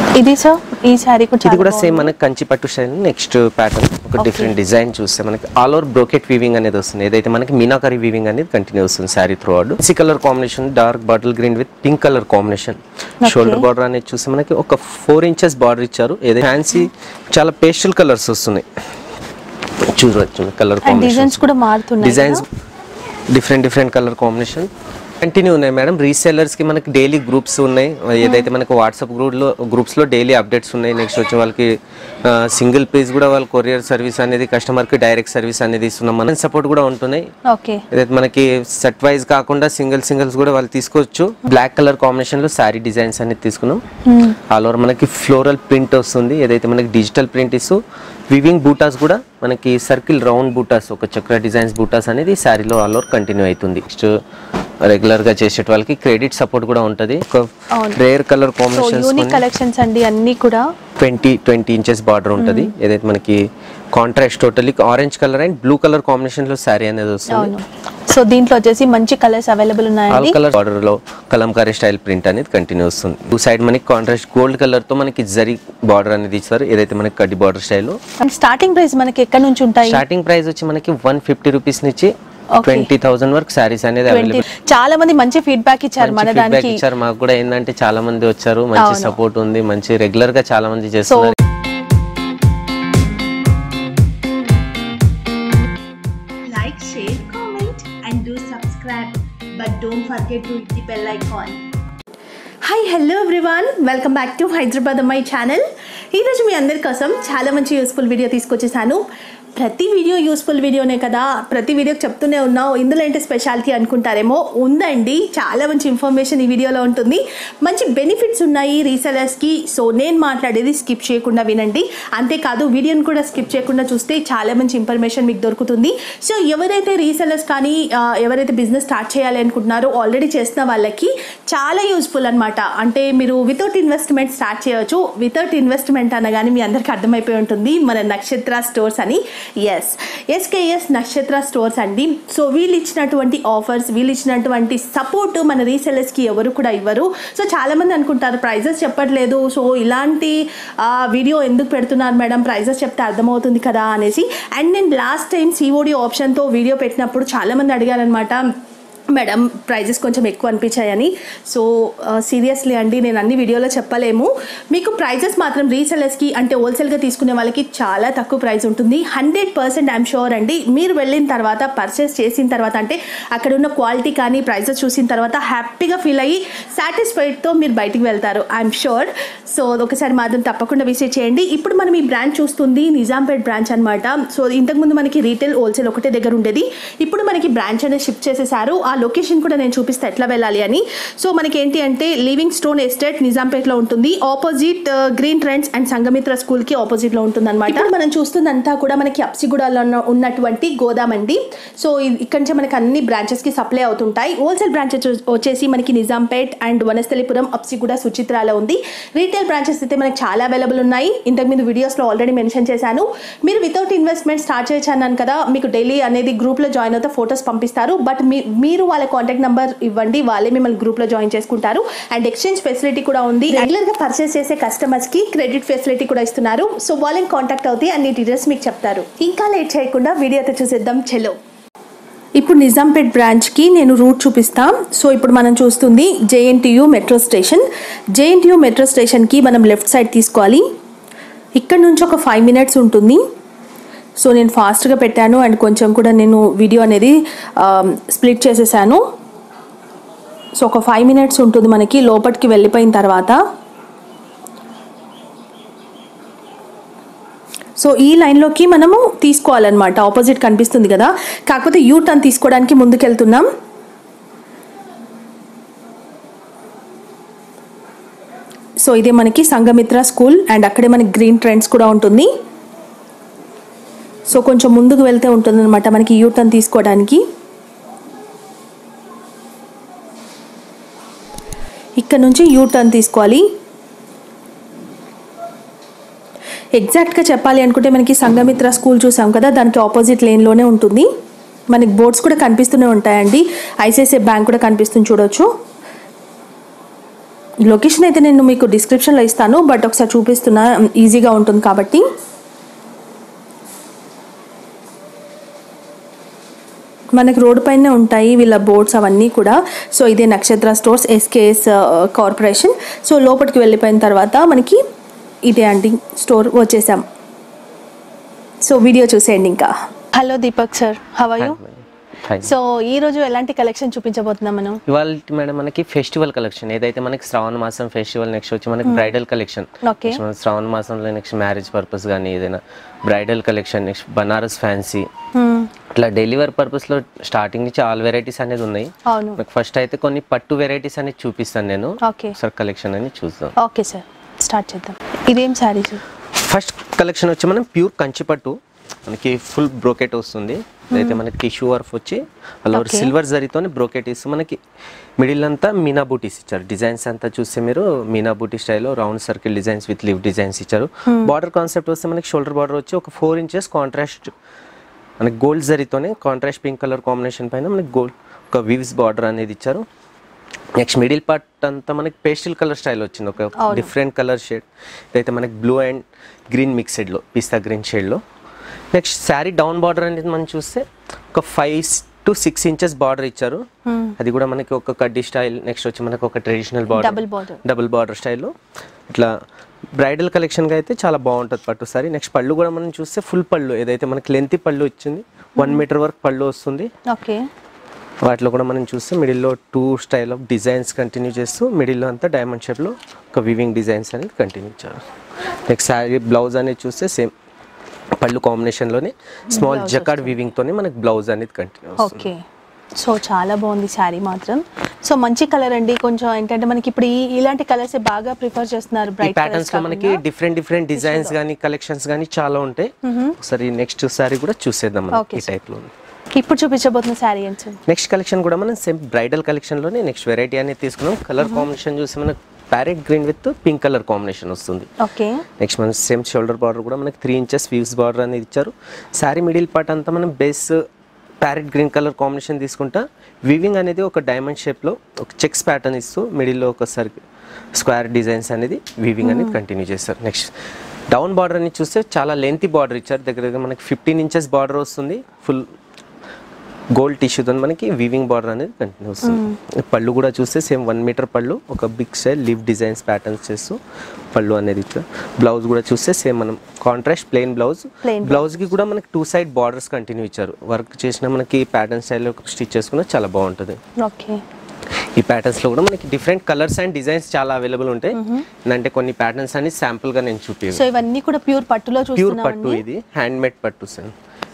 ఇది సార్ ఈ శారీ కూడా ఇది చాలా కూడా సేమ్ బాగుంది. మనకి కంచి పట్టు స్టైల్ నెక్స్ట్ ప్యాటర్న్ ఒక డిఫరెంట్ డిజైన్ చూస్తే మనకి ఆల్ ఓవర్ బ్రోకెట్ వీవింగ్ అనేది వస్తుంది ఏదైతే మనకి మీనాకరీ వీవింగ్ అనేది కంటిన్యూ వస్తుంది శారీ త్రూ అవుట్ సి colour combination dark bottle green with pink colour combination shoulder border అనేది చూస్తే మనకి ఒక ఫోర్ ఇంచెస్ బార్డర్ ఇచ్చారు ఏదైతే ఫ్యాన్సీ చాలా పేస్టల్ కలర్స్ వస్తున్నాయి చూడవచ్చు కలర్ అండ్ కాంబినేషన్ డిజైన్స్ కూడా మారుతున్నాయి designs different different colour combination continue ఉన్నాయి మేడం రీసెల్లర్స్ కి మనకి డైలీ గ్రూప్స్ ఉన్నాయి ఏదైతే మనకి వాట్సాప్ గ్రూప్ లో గ్రూప్స్ లో డైలీ అప్డేట్స్ ఉన్నాయి నెక్స్ట్ వచ్చి వాళ్ళకి సింగిల్ పీస్ కూడా వాళ్ళ కొరియర్ సర్వీస్ అనేది కస్టమర్ కి డైరెక్ట్ సర్వీస్ అనేది ఇస్తున్నాం మన సపోర్ట్ కూడా ఉంటున్నాయి ఓకే ఏదైతే మనకి సెట్ వైజ్ కాకుండా సింగిల్ సింగిల్స్ కూడా వాళ్ళు తీసుకోవచ్చు బ్లాక్ కలర్ కాంబినేషన్ లో శారీ డిజైన్స్ అనేది తీసుకున్నాం ఆల్ ఓవర్ మనకి ఫ్లోరల్ ప్రింట్ వస్తుంది ఏదైతే మనకి డిజిటల్ ప్రింట్ ఇస్తూ వివింగ్ బూటాస్ కూడా మనకి సర్కిల్ రౌండ్ బూటాస్ ఒక చక్ర డిజైన్స్ బూటాస్ అనేది శారీలో ఆల్ ఓవర్ కంటిన్యూ అవుతుంది నెక్స్ట్ రెగ్యులర్ గా చేసే వాళ్ళకి క్రెడిట్ సపోర్ట్ కూడా ఉంటుంది ఒక అవును. Rare colour so combinations unique collections అండి అన్ని కూడా ట్వంటీ ట్వంటీ ఇంచెస్ బార్డర్ ఉంటుంది ఏదైతే మనకి contrast totally orange colour and blue colour combination లో శారీ అనేది వస్తుంది అవును సో దీంట్లో వచ్చేసి మంచి కలర్స్ అవైలబుల్ ఆల్ ఉన్నాయండి కలర్ బార్డర్ లో కలంకారీ స్టైల్ ప్రింట్ అనేది కంటిన్యూ వస్తుంది టూ సైడ్ మనకి కాంట్రాస్ట్ గోల్డ్ కలర్ తో మనకి జరీ బార్డర్ అనేది ఇచ్చారు ఏదైతే మనకి కడ్డీ border style and starting price మనకి ఎక్కడ నుంచి ఉంటాయి స్టార్టింగ్ ప్రైస్ వచ్చి మనకి వన్ ఫిఫ్టీ రూపీస్ నుంచి Okay. ట్వంటీ థౌసండ్ వరకు శారీస్ అనేది ట్వంటీ అవైలబుల్ చాలా మంది మంచి ఫీడ్బ్యాక్ ఇచ్చారు మన ఫీడ్బ్యాక్ దానికి ఇచ్చారు మాకు కూడా ఏంటంటే చాలా మంది వచ్చారు మంచి అవును. సపోర్ట్ ఉంది మంచి రెగ్యులర్ గా చాలా మంది చేస్తున్నారు like, share, comment, and do subscribe. But don't forget to hit the bell icon. Hi hello everyone welcome back to Hyderabad my channel ఈరోజు మీ అందరి కోసం చాలా మంచి యూస్ఫుల్ వీడియో తీసుకొచ్చేసాను ప్రతి వీడియో యూస్ఫుల్ వీడియోనే కదా ప్రతి వీడియోకి చెప్తూనే ఉన్నావు ఇందులో ఏంటి స్పెషాలిటీ అనుకుంటారేమో ఉందండి చాలా మంచి ఇన్ఫర్మేషన్ ఈ వీడియోలో ఉంటుంది మంచి బెనిఫిట్స్ ఉన్నాయి రీసెలర్స్కి సో నేను మాట్లాడేది స్కిప్ చేయకుండా వినండి అంతేకాదు వీడియోని కూడా స్కిప్ చేయకుండా చూస్తే చాలా మంచి ఇన్ఫర్మేషన్ మీకు దొరుకుతుంది సో ఎవరైతే రీసెలర్స్ కానీ ఆ, ఎవరైతే బిజినెస్ స్టార్ట్ చేయాలి అనుకుంటున్నారో ఆల్రెడీ చేస్తున్న వాళ్ళకి చాలా యూస్ఫుల్ అనమాట అంటే మీరు వితౌట్ ఇన్వెస్ట్మెంట్ స్టార్ట్ చేయొచ్చు వితౌట్ ఇన్వెస్ట్మెంట్ అనగానే మీ అందరికీ అర్థమైపోయి ఉంటుంది మన నక్షత్ర స్టోర్స్ అని ఎస్ ఎస్కేఎస్ నక్షత్ర స్టోర్స్ అండి సో వీళ్ళు ఇచ్చినటువంటి ఆఫర్స్ వీళ్ళు ఇచ్చినటువంటి సపోర్ట్ మన రీసెలర్స్కి ఎవరు కూడా ఇవ్వరు సో చాలామంది అనుకుంటారు ప్రైజెస్ చెప్పట్లేదు సో ఇలాంటి ఆ, వీడియో ఎందుకు పెడుతున్నారు మేడం ప్రైజెస్ చెప్తే అర్థమవుతుంది కదా అనేసి అండ్ నేను లాస్ట్ టైం సిఓడి ఆప్షన్తో వీడియో పెట్టినప్పుడు చాలామంది అడిగారనమాట మేడం ప్రైజెస్ కొంచెం ఎక్కువ అనిపించాయని సో సీరియస్లీ అండి నేను అన్ని వీడియోలో చెప్పలేము మీకు ప్రైజెస్ మాత్రం రీసెలర్స్కి అంటే హోల్సేల్గా తీసుకునే వాళ్ళకి చాలా తక్కువ ప్రైస్ ఉంటుంది హండ్రెడ్ పర్సెంట్ ఐఎమ్ షూర్ అండి మీరు వెళ్ళిన తర్వాత పర్చేస్ చేసిన తర్వాత అంటే అక్కడ ఉన్న క్వాలిటీ కానీ ప్రైజెస్ చూసిన తర్వాత హ్యాపీగా ఫీల్ అయ్యి సాటిస్ఫైడ్తో మీరు బయటికి వెళ్తారు ఐఎమ్ షూర్ సో ఒకసారి మాత్రం తప్పకుండా విజిట్ చేయండి ఇప్పుడు మనం ఈ బ్రాంచ్ చూస్తుంది నిజాంపేట్ బ్రాంచ్ అనమాట సో ఇంతకుముందు మనకి రీటైల్ హోల్సేల్ ఒకటే దగ్గర ఉండేది ఇప్పుడు మనకి బ్రాంచ్ అనేది షిఫ్ట్ చేసేసారు ఆ లొకేషన్ కూడా నేను చూపిస్తే ఎట్లా వెళ్ళాలి అని సో మనకి ఏంటి అంటే లివింగ్ స్టోన్ ఎస్టేట్ నిజాంపేట్లో ఉంటుంది opposite green trends and Sangamitra school కి ఆపోజిట్ లో ఉంటుంది అనమాట ఇప్పుడు మనం చూస్తుందంతా కూడా మనకి అప్సిగూడలో ఉన్న- ఉన్నటువంటి గోదాం అండి సో ఇ- ఇక్కడి నుంచి మనకి అన్ని బ్రాంచెస్ కి సప్లై అవుతుంటాయి హోల్సేల్ బ్రాంచెస్ వచ్చేసి మనకి నిజాంపేట్ అండ్ వనస్థలిపురం అప్సిగూడ సుచిత్రాలో ఉంది రీటైల్ బ్రాంచెస్ అయితే మనకి చాలా అవైలబుల్ ఉన్నాయి ఇంతకు ముందు వీడియోస్లో ఆల్రెడీ మెన్షన్ చేశాను మీరు వితౌట్ ఇన్వెస్ట్మెంట్ స్టార్ట్ చేయొచ్చు అన్నాను కదా మీకు డైలీ అనేది గ్రూప్లో జాయిన్ అవుతే ఫొటోస్ పంపిస్తారు బట్ మీ మీరు వాళ్ళ కాంటాక్ట్ నెంబర్ ఇవ్వండి వాళ్ళే మిమ్మల్ని గ్రూప్లో జాయిన్ చేసుకుంటారు అండ్ ఎక్స్చేంజ్ ఫెసిలిటీ కూడా ఉంది రెగ్యులర్గా పర్చేస్ చేసే కస్టమర్స్కి క్రెడిట్ ఫెసిలిటీ కూడా ఇస్తున్నారు సో వాళ్ళని కాంటాక్ట్ అవుతే అన్ని డీటెయిల్స్ మీకు చెప్తారు ఇంకా లేట్ చేయకుండా వీడియో అయితే చూసేద్దాం చలో ఇప్పుడు నిజాంపేట్ బ్రాంచ్కి నేను రూట్ చూపిస్తా సో ఇప్పుడు మనం చూస్తుంది JNTU metro station JNTU metro స్టేషన్కి మనం లెఫ్ట్ సైడ్ తీసుకోవాలి ఇక్కడ నుంచి ఒక ఫైవ్ మినిట్స్ ఉంటుంది సో నేను ఫాస్ట్గా పెట్టాను అండ్ కొంచెం కూడా నేను వీడియో అనేది స్ప్లిట్ చేసేసాను సో ఒక ఫైవ్ మినిట్స్ ఉంటుంది మనకి లోపలికి వెళ్ళిపోయిన తర్వాత సో ఈ లైన్లోకి మనము తీసుకోవాలన్నమాట ఆపోజిట్ కనిపిస్తుంది కదా కాకపోతే యూ టర్న్ తీసుకోవడానికి ముందుకెళ్తున్నాం సో ఇదే మనకి సంఘమిత్ర స్కూల్ అండ్ అక్కడే మనకి గ్రీన్ ట్రెండ్స్ కూడా ఉంటుంది సో కొంచెం ముందుకు వెళ్తే ఉంటుంది అనమాట మనకి యూ టర్న్ తీసుకోవడానికి ఇక్కడ నుంచి యూ టర్న్ తీసుకోవాలి ఎగ్జాక్ట్గా చెప్పాలి అనుకుంటే మనకి సంఘమిత్ర స్కూల్ చూసాం కదా దానికి ఆపోజిట్ లేన్లోనే ఉంటుంది మనకి బోర్డ్స్ కూడా కనిపిస్తూనే ఉంటాయండి ఐసిఐసిఐ బ్యాంక్ కూడా కనిపిస్తుంది చూడొచ్చు లొకేషన్ అయితే నేను మీకు డిస్క్రిప్షన్లో ఇస్తాను బట్ ఒకసారి చూపిస్తున్నా ఈజీగా ఉంటుంది కాబట్టి మనకి రోడ్డు పైనే ఉంటాయి వీళ్ళ బోర్డ్స్ అవన్నీ కూడా సో ఇదే నక్షత్ర స్టోర్స్ ఎస్కేఎస్ కార్పొరేషన్ సో లోపలికి వెళ్ళిపోయిన తర్వాత మనకి ఇదే అండి స్టోర్ వచ్చేసాం సో వీడియో చూసేయండి ఇంకా hello Deepak sir how you fine so ఈ రోజు ఎలాంటి కలెక్షన్ చూపించబోతున్నాం మనం ఇవాళ మేడం మనకి ఫెస్టివల్ కలెక్షన్ ఏదైతే మనకి శ్రావణ మాసం ఫెస్టివల్ నెక్స్ట్ వచ్చి మనకి బ్రైడల్ కలెక్షన్ Okay. నెక్స్ట్ మన శ్రావణ మాసంలో నెక్స్ట్ మ్యారేజ్ పర్పస్ కానీ ఏదైనా bridal collection next Banaras fancy ఇట్లా డెలివర్ పర్పస్లో స్టార్టింగ్ నుంచి ఆల్ వెరైటీస్ అనేది ఉన్నాయి అవును నాకు ఫస్ట్ అయితే కొన్ని పట్టు వెరైటీస్ అనేది చూపిస్తాను నేను ఓకే సార్ కలెక్షన్ అని చూద్దాం ఓకే సార్ స్టార్ట్ చేద్దాం ఇదేం శారీ సార్ ఫస్ట్ కలెక్షన్ వచ్చి మనం ప్యూర్ కంచి పట్టు మనకి ఫుల్ బ్రోకెట్ వస్తుంది ఇదైతే మనకి టిష్యూ వర్క్ వచ్చి అలా Okay. సిల్వర్ జరీతోని బ్రోకెట్ ఇస్తూ మనకి మిడిల్ అంతా మీనా బూటీస్ ఇచ్చారు డిజైన్స్ అంతా చూస్తే మీరు మీనా బూటీ స్టైల్లో round circle designs with leaf designs ఇచ్చారు బార్డర్ కాన్సెప్ట్ వస్తే మనకి షోల్డర్ బార్డర్ వచ్చి ఒక ఫోర్ ఇంచెస్ కాంట్రాస్ట్ మనకి గోల్డ్ జరీతోనే కాంట్రాస్ట్ పింక్ కలర్ కాంబినేషన్ పైన మనకి గోల్డ్ ఒక వివ్స్ బార్డర్ అనేది ఇచ్చారు నెక్స్ట్ మిడిల్ పార్ట్ అంతా మనకి పేస్టల్ కలర్ స్టైల్ వచ్చింది ఒక అవును. డిఫరెంట్ కలర్ షేడ్ ఇదైతే మనకి బ్లూ అండ్ గ్రీన్ మిక్సెడ్లో పిస్తా గ్రీన్ షేడ్లో నెక్స్ట్ శారీ డౌన్ బార్డర్ అనేది మనం చూస్తే ఒక five to six inches border ఇచ్చారు అది కూడా మనకి ఒక కడ్డీ స్టైల్ నెక్స్ట్ వచ్చి మనకి ఒక traditional border Double border. Double border స్టైల్లో ఇట్లా బ్రైడల్ కలెక్షన్గా అయితే చాలా బాగుంటుంది పట్టు సారీ నెక్స్ట్ పళ్ళు కూడా మనం చూస్తే ఫుల్ పళ్ళు ఏదైతే మనకి లెంత్ పళ్ళు ఇచ్చింది వన్ మీటర్ వరకు పళ్ళు వస్తుంది ఓకే వాటిలో కూడా మనం చూస్తే మిడిల్లో two style of designs continue చేస్తూ మిడిల్లో అంతా డైమండ్ షేప్లో ఒక వివింగ్ డిజైన్స్ అనేది కంటిన్యూ ఇచ్చారు నెక్స్ట్ శారీ బ్లౌజ్ అనేది చూస్తే సేమ్ పళ్ళు కాంబినేషన్లోనే స్మాల్ జకాడ్ వివింగ్తోనే మనకి బ్లౌజ్ అనేది కంటిన్యూ ఓకే సో చాలా బాగుంది శారీ మాత్రం సో మంచి కలర్ అండి కొంచెం ఏంటంటే మనకి ఇప్పుడు ఈ ఇలాంటి కలర్స్ బాగా ప్రిఫర్ చేస్తున్నారు ఈ బ్రైట్ ప్యాటర్న్స్ లో మనకి డిఫరెంట్ డిఫరెంట్ డిజైన్స్ కానీ కలెక్షన్స్ కానీ చాలా ఉంటాయి ఒకసారి నెక్స్ట్ సారీ కూడా చూసేద్దాం మనం Okay, ఈ టైప్ లో ఇప్పుడు చూపించబోతున్న శారీ ఏంటి సార్ నెక్స్ట్ కలెక్షన్ కూడా మనం సేమ్ బ్రైడల్ కలెక్షన్ లోనే నెక్స్ట్ వెరైటీ అనేది తీసుకున్నాం కలర్ కాంబినేషన్ చూస్తే మనకి parrot green with pink colour combination వస్తుంది ఓకే నెక్స్ట్ మనం సేమ్ షోల్డర్ బార్డర్ కూడా మనకి త్రీ ఇంచెస్ వీవ్స్ బార్డర్ అనేది ఇచ్చారు శారీ మిడిల్ పార్ట్ అంతా మనం base parrot green colour combination తీసుకుంటా వివింగ్ అనేది ఒక డైమండ్ షేప్లో ఒక చెక్స్ ప్యాటర్న్ ఇస్తూ మిడిల్లో ఒక సర్కిల్ స్క్వేర్ డిజైన్స్ అనేది వివింగ్ అనేది కంటిన్యూ చేస్తారు నెక్స్ట్ డౌన్ బార్డర్ అని చూస్తే చాలా లెంతీ బార్డర్ ఇచ్చారు దగ్గర దగ్గర మనకి ఫిఫ్టీన్ ఇంచెస్ బార్డర్ వస్తుంది ఫుల్ గోల్డ్ టిష్యూతో మనకి వీవింగ్ బార్డర్ అనేది కంటిన్యూ వస్తుంది పళ్ళు కూడా చూస్తే సేమ్ వన్ మీటర్ పళ్ళు ఒక big style leaf designs patterns చేస్తూ పళ్ళు అనేది ఇట్లా బ్లౌజ్ కూడా చూస్తే సేమ్ మనం contrast plain blouse Plain blouse కి కూడా మనకి టూ సైడ్ బార్డర్స్ కంటిన్యూ ఇచ్చారు వర్క్ చేసిన మనకి ప్యాటర్న్ స్టైల్లో స్టిచ్ చేసుకున్న చాలా బాగుంటుంది ఓకే ఈ ప్యాటర్న్స్ లో కూడా మనకి డిఫరెంట్ కలర్స్ అండ్ డిజైన్స్ చాలా అవైలబుల్ ఉంటాయి అంటే కొన్ని ప్యాటర్న్స్ అని శాంపుల్ గా నేను చూపి సో ఇవన్నీ కూడా ప్యూర్ పట్టులో ప్యూర్ పట్టు చూస్తున్నామండి ఇది హ్యాండ్ మేడ్ పట్టు సార్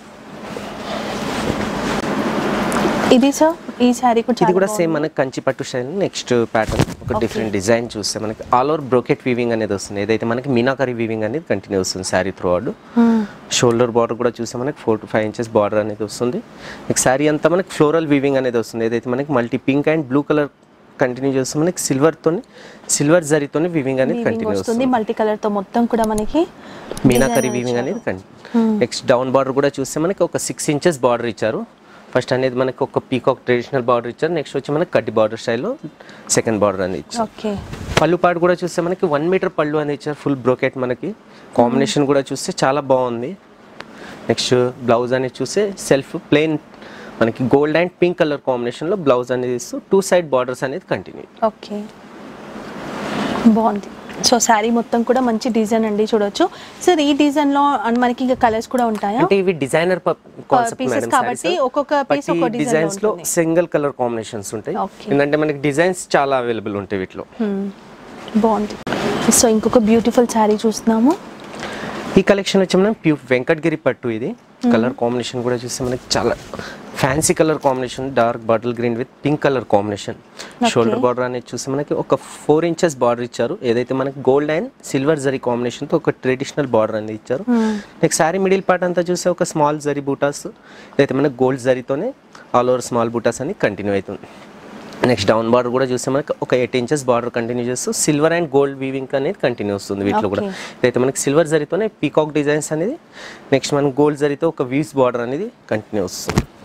ఇది సార్ ఈ శారీ కూడా ఇది చాలా కూడా బాగుంది. సేమ్ మనకి కంచి పట్టు స్టైల్ నెక్స్ట్ ప్యాటర్న్ ఒక డిఫరెంట్ డిజైన్ చూస్తే మనకి ఆల్ ఓవర్ బ్రోకెట్ వీవింగ్ అనేది వస్తుంది ఏదైతే మనకి మీనాకరీ వీవింగ్ అనేది కంటిన్యూ వస్తుంది saree throughout Hmm. Shoulder border కూడా చూస్తే మనకి four to five inches border అనేది వస్తుంది నెక్స్ట్ శారీ అంతా మనకి ఫ్లోరల్ వీవింగ్ అనేది వస్తుంది ఏదైతే మనకి multi pink and blue colour continue చేస్తే మనకి సిల్వర్ తోని సిల్వర్ జరీతోని వీవింగ్ అనేది Weaving కంటిన్యూ వస్తుంది వస్తుంది మల్టీ కలర్ తో మొత్తం కూడా మనకి మీనాకరీ design వీవింగ్ ఇచ్చారు. అనేది నెక్స్ట్ డౌన్ బార్డర్ కూడా చూస్తే మనకి ఒక సిక్స్ ఇంచెస్ బార్డర్ ఇచ్చారు ఫస్ట్ అనేది మనకి ఒక పీకాక్ ట్రెడిషనల్ బార్డర్ ఇచ్చారు నెక్స్ట్ వచ్చి మనకి కడ్డి బార్డర్ స్టైల్లో సెకండ్ బార్డర్ అనేది ఇచ్చారు ఓకే పళ్ళు పాటు కూడా చూస్తే మనకి వన్ మీటర్ పళ్ళు అనేది ఇచ్చారు ఫుల్ బ్రోకెట్ మనకి కాంబినేషన్ కూడా చూస్తే చాలా బాగుంది నెక్స్ట్ బ్లౌజ్ అనేది చూస్తే సెల్ఫ్ ప్లెయిన్ మనకి గోల్డ్ అండ్ పింక్ కలర్ కాంబినేషన్లో బ్లౌజ్ అనేది ఇస్తూ టూ సైడ్ బార్డర్స్ అనేది కంటిన్యూ ఓకే బాగుంది సో శారీ మొత్తం కూడా మంచి డిజైన్ అండి చూడొచ్చు సార్ ఈ డిజైన్ లో అండ్ మనకి ఇంకా కలర్స్ కూడా ఉంటాయా అంటే ఇవి డిజైనర్ కాన్సెప్ట్ pieces మేడం కాబట్టి ఒక్కొక్క piece ఒక్కో design లో డిజైన్స్ లో ఉంటుంది. సింగిల్ కలర్ కాంబినేషన్స్ ఉంటాయి Okay. ఎందుకంటే మనకి డిజైన్స్ చాలా అవైలబుల్ ఉంటాయి వీటిలో Hmm. బాగుంది సో ఇంకొక బ్యూటిఫుల్ శారీ చూస్తున్నాము ఈ కలెక్షన్ వచ్చి మనం ప్యూ వెంకటగిరి పట్టు ఇది కలర్ కాంబినేషన్ కూడా చూస్తే మనకి చాలా fancy colour combination dark bottle green with pink colour combination shoulder border అనేది చూస్తే మనకి ఒక ఫోర్ ఇంచెస్ బార్డర్ ఇచ్చారు ఏదైతే మనకి గోల్డ్ అండ్ సిల్వర్ జరీ కాంబినేషన్తో ఒక ట్రెడిషనల్ బార్డర్ అనేది ఇచ్చారు నెక్స్ట్ శారీ మిడిల్ పార్ట్ అంతా చూస్తే ఒక స్మాల్ జరీ బూటాస్ ఏదైతే మనకి గోల్డ్ జరీతోనే ఆల్ ఓవర్ స్మాల్ బూటాస్ అని కంటిన్యూ అవుతుంది నెక్స్ట్ డౌన్ బార్డర్ కూడా చూస్తే మనకి ఒక ఎయిట్ ఇంచెస్ బార్డర్ కంటిన్యూ చేస్తూ సిల్వర్ అండ్ గోల్డ్ వీవింగ్ అనేది కంటిన్యూ వస్తుంది వీటిలో కూడా Okay. ఇదైతే మనకి సిల్వర్ జరీతోనే పీకాక్ డిజైన్స్ అనేది నెక్స్ట్ మనకి గోల్డ్ జరీతో ఒక వీవ్స్ బార్డర్ అనేది కంటిన్యూ వస్తుంది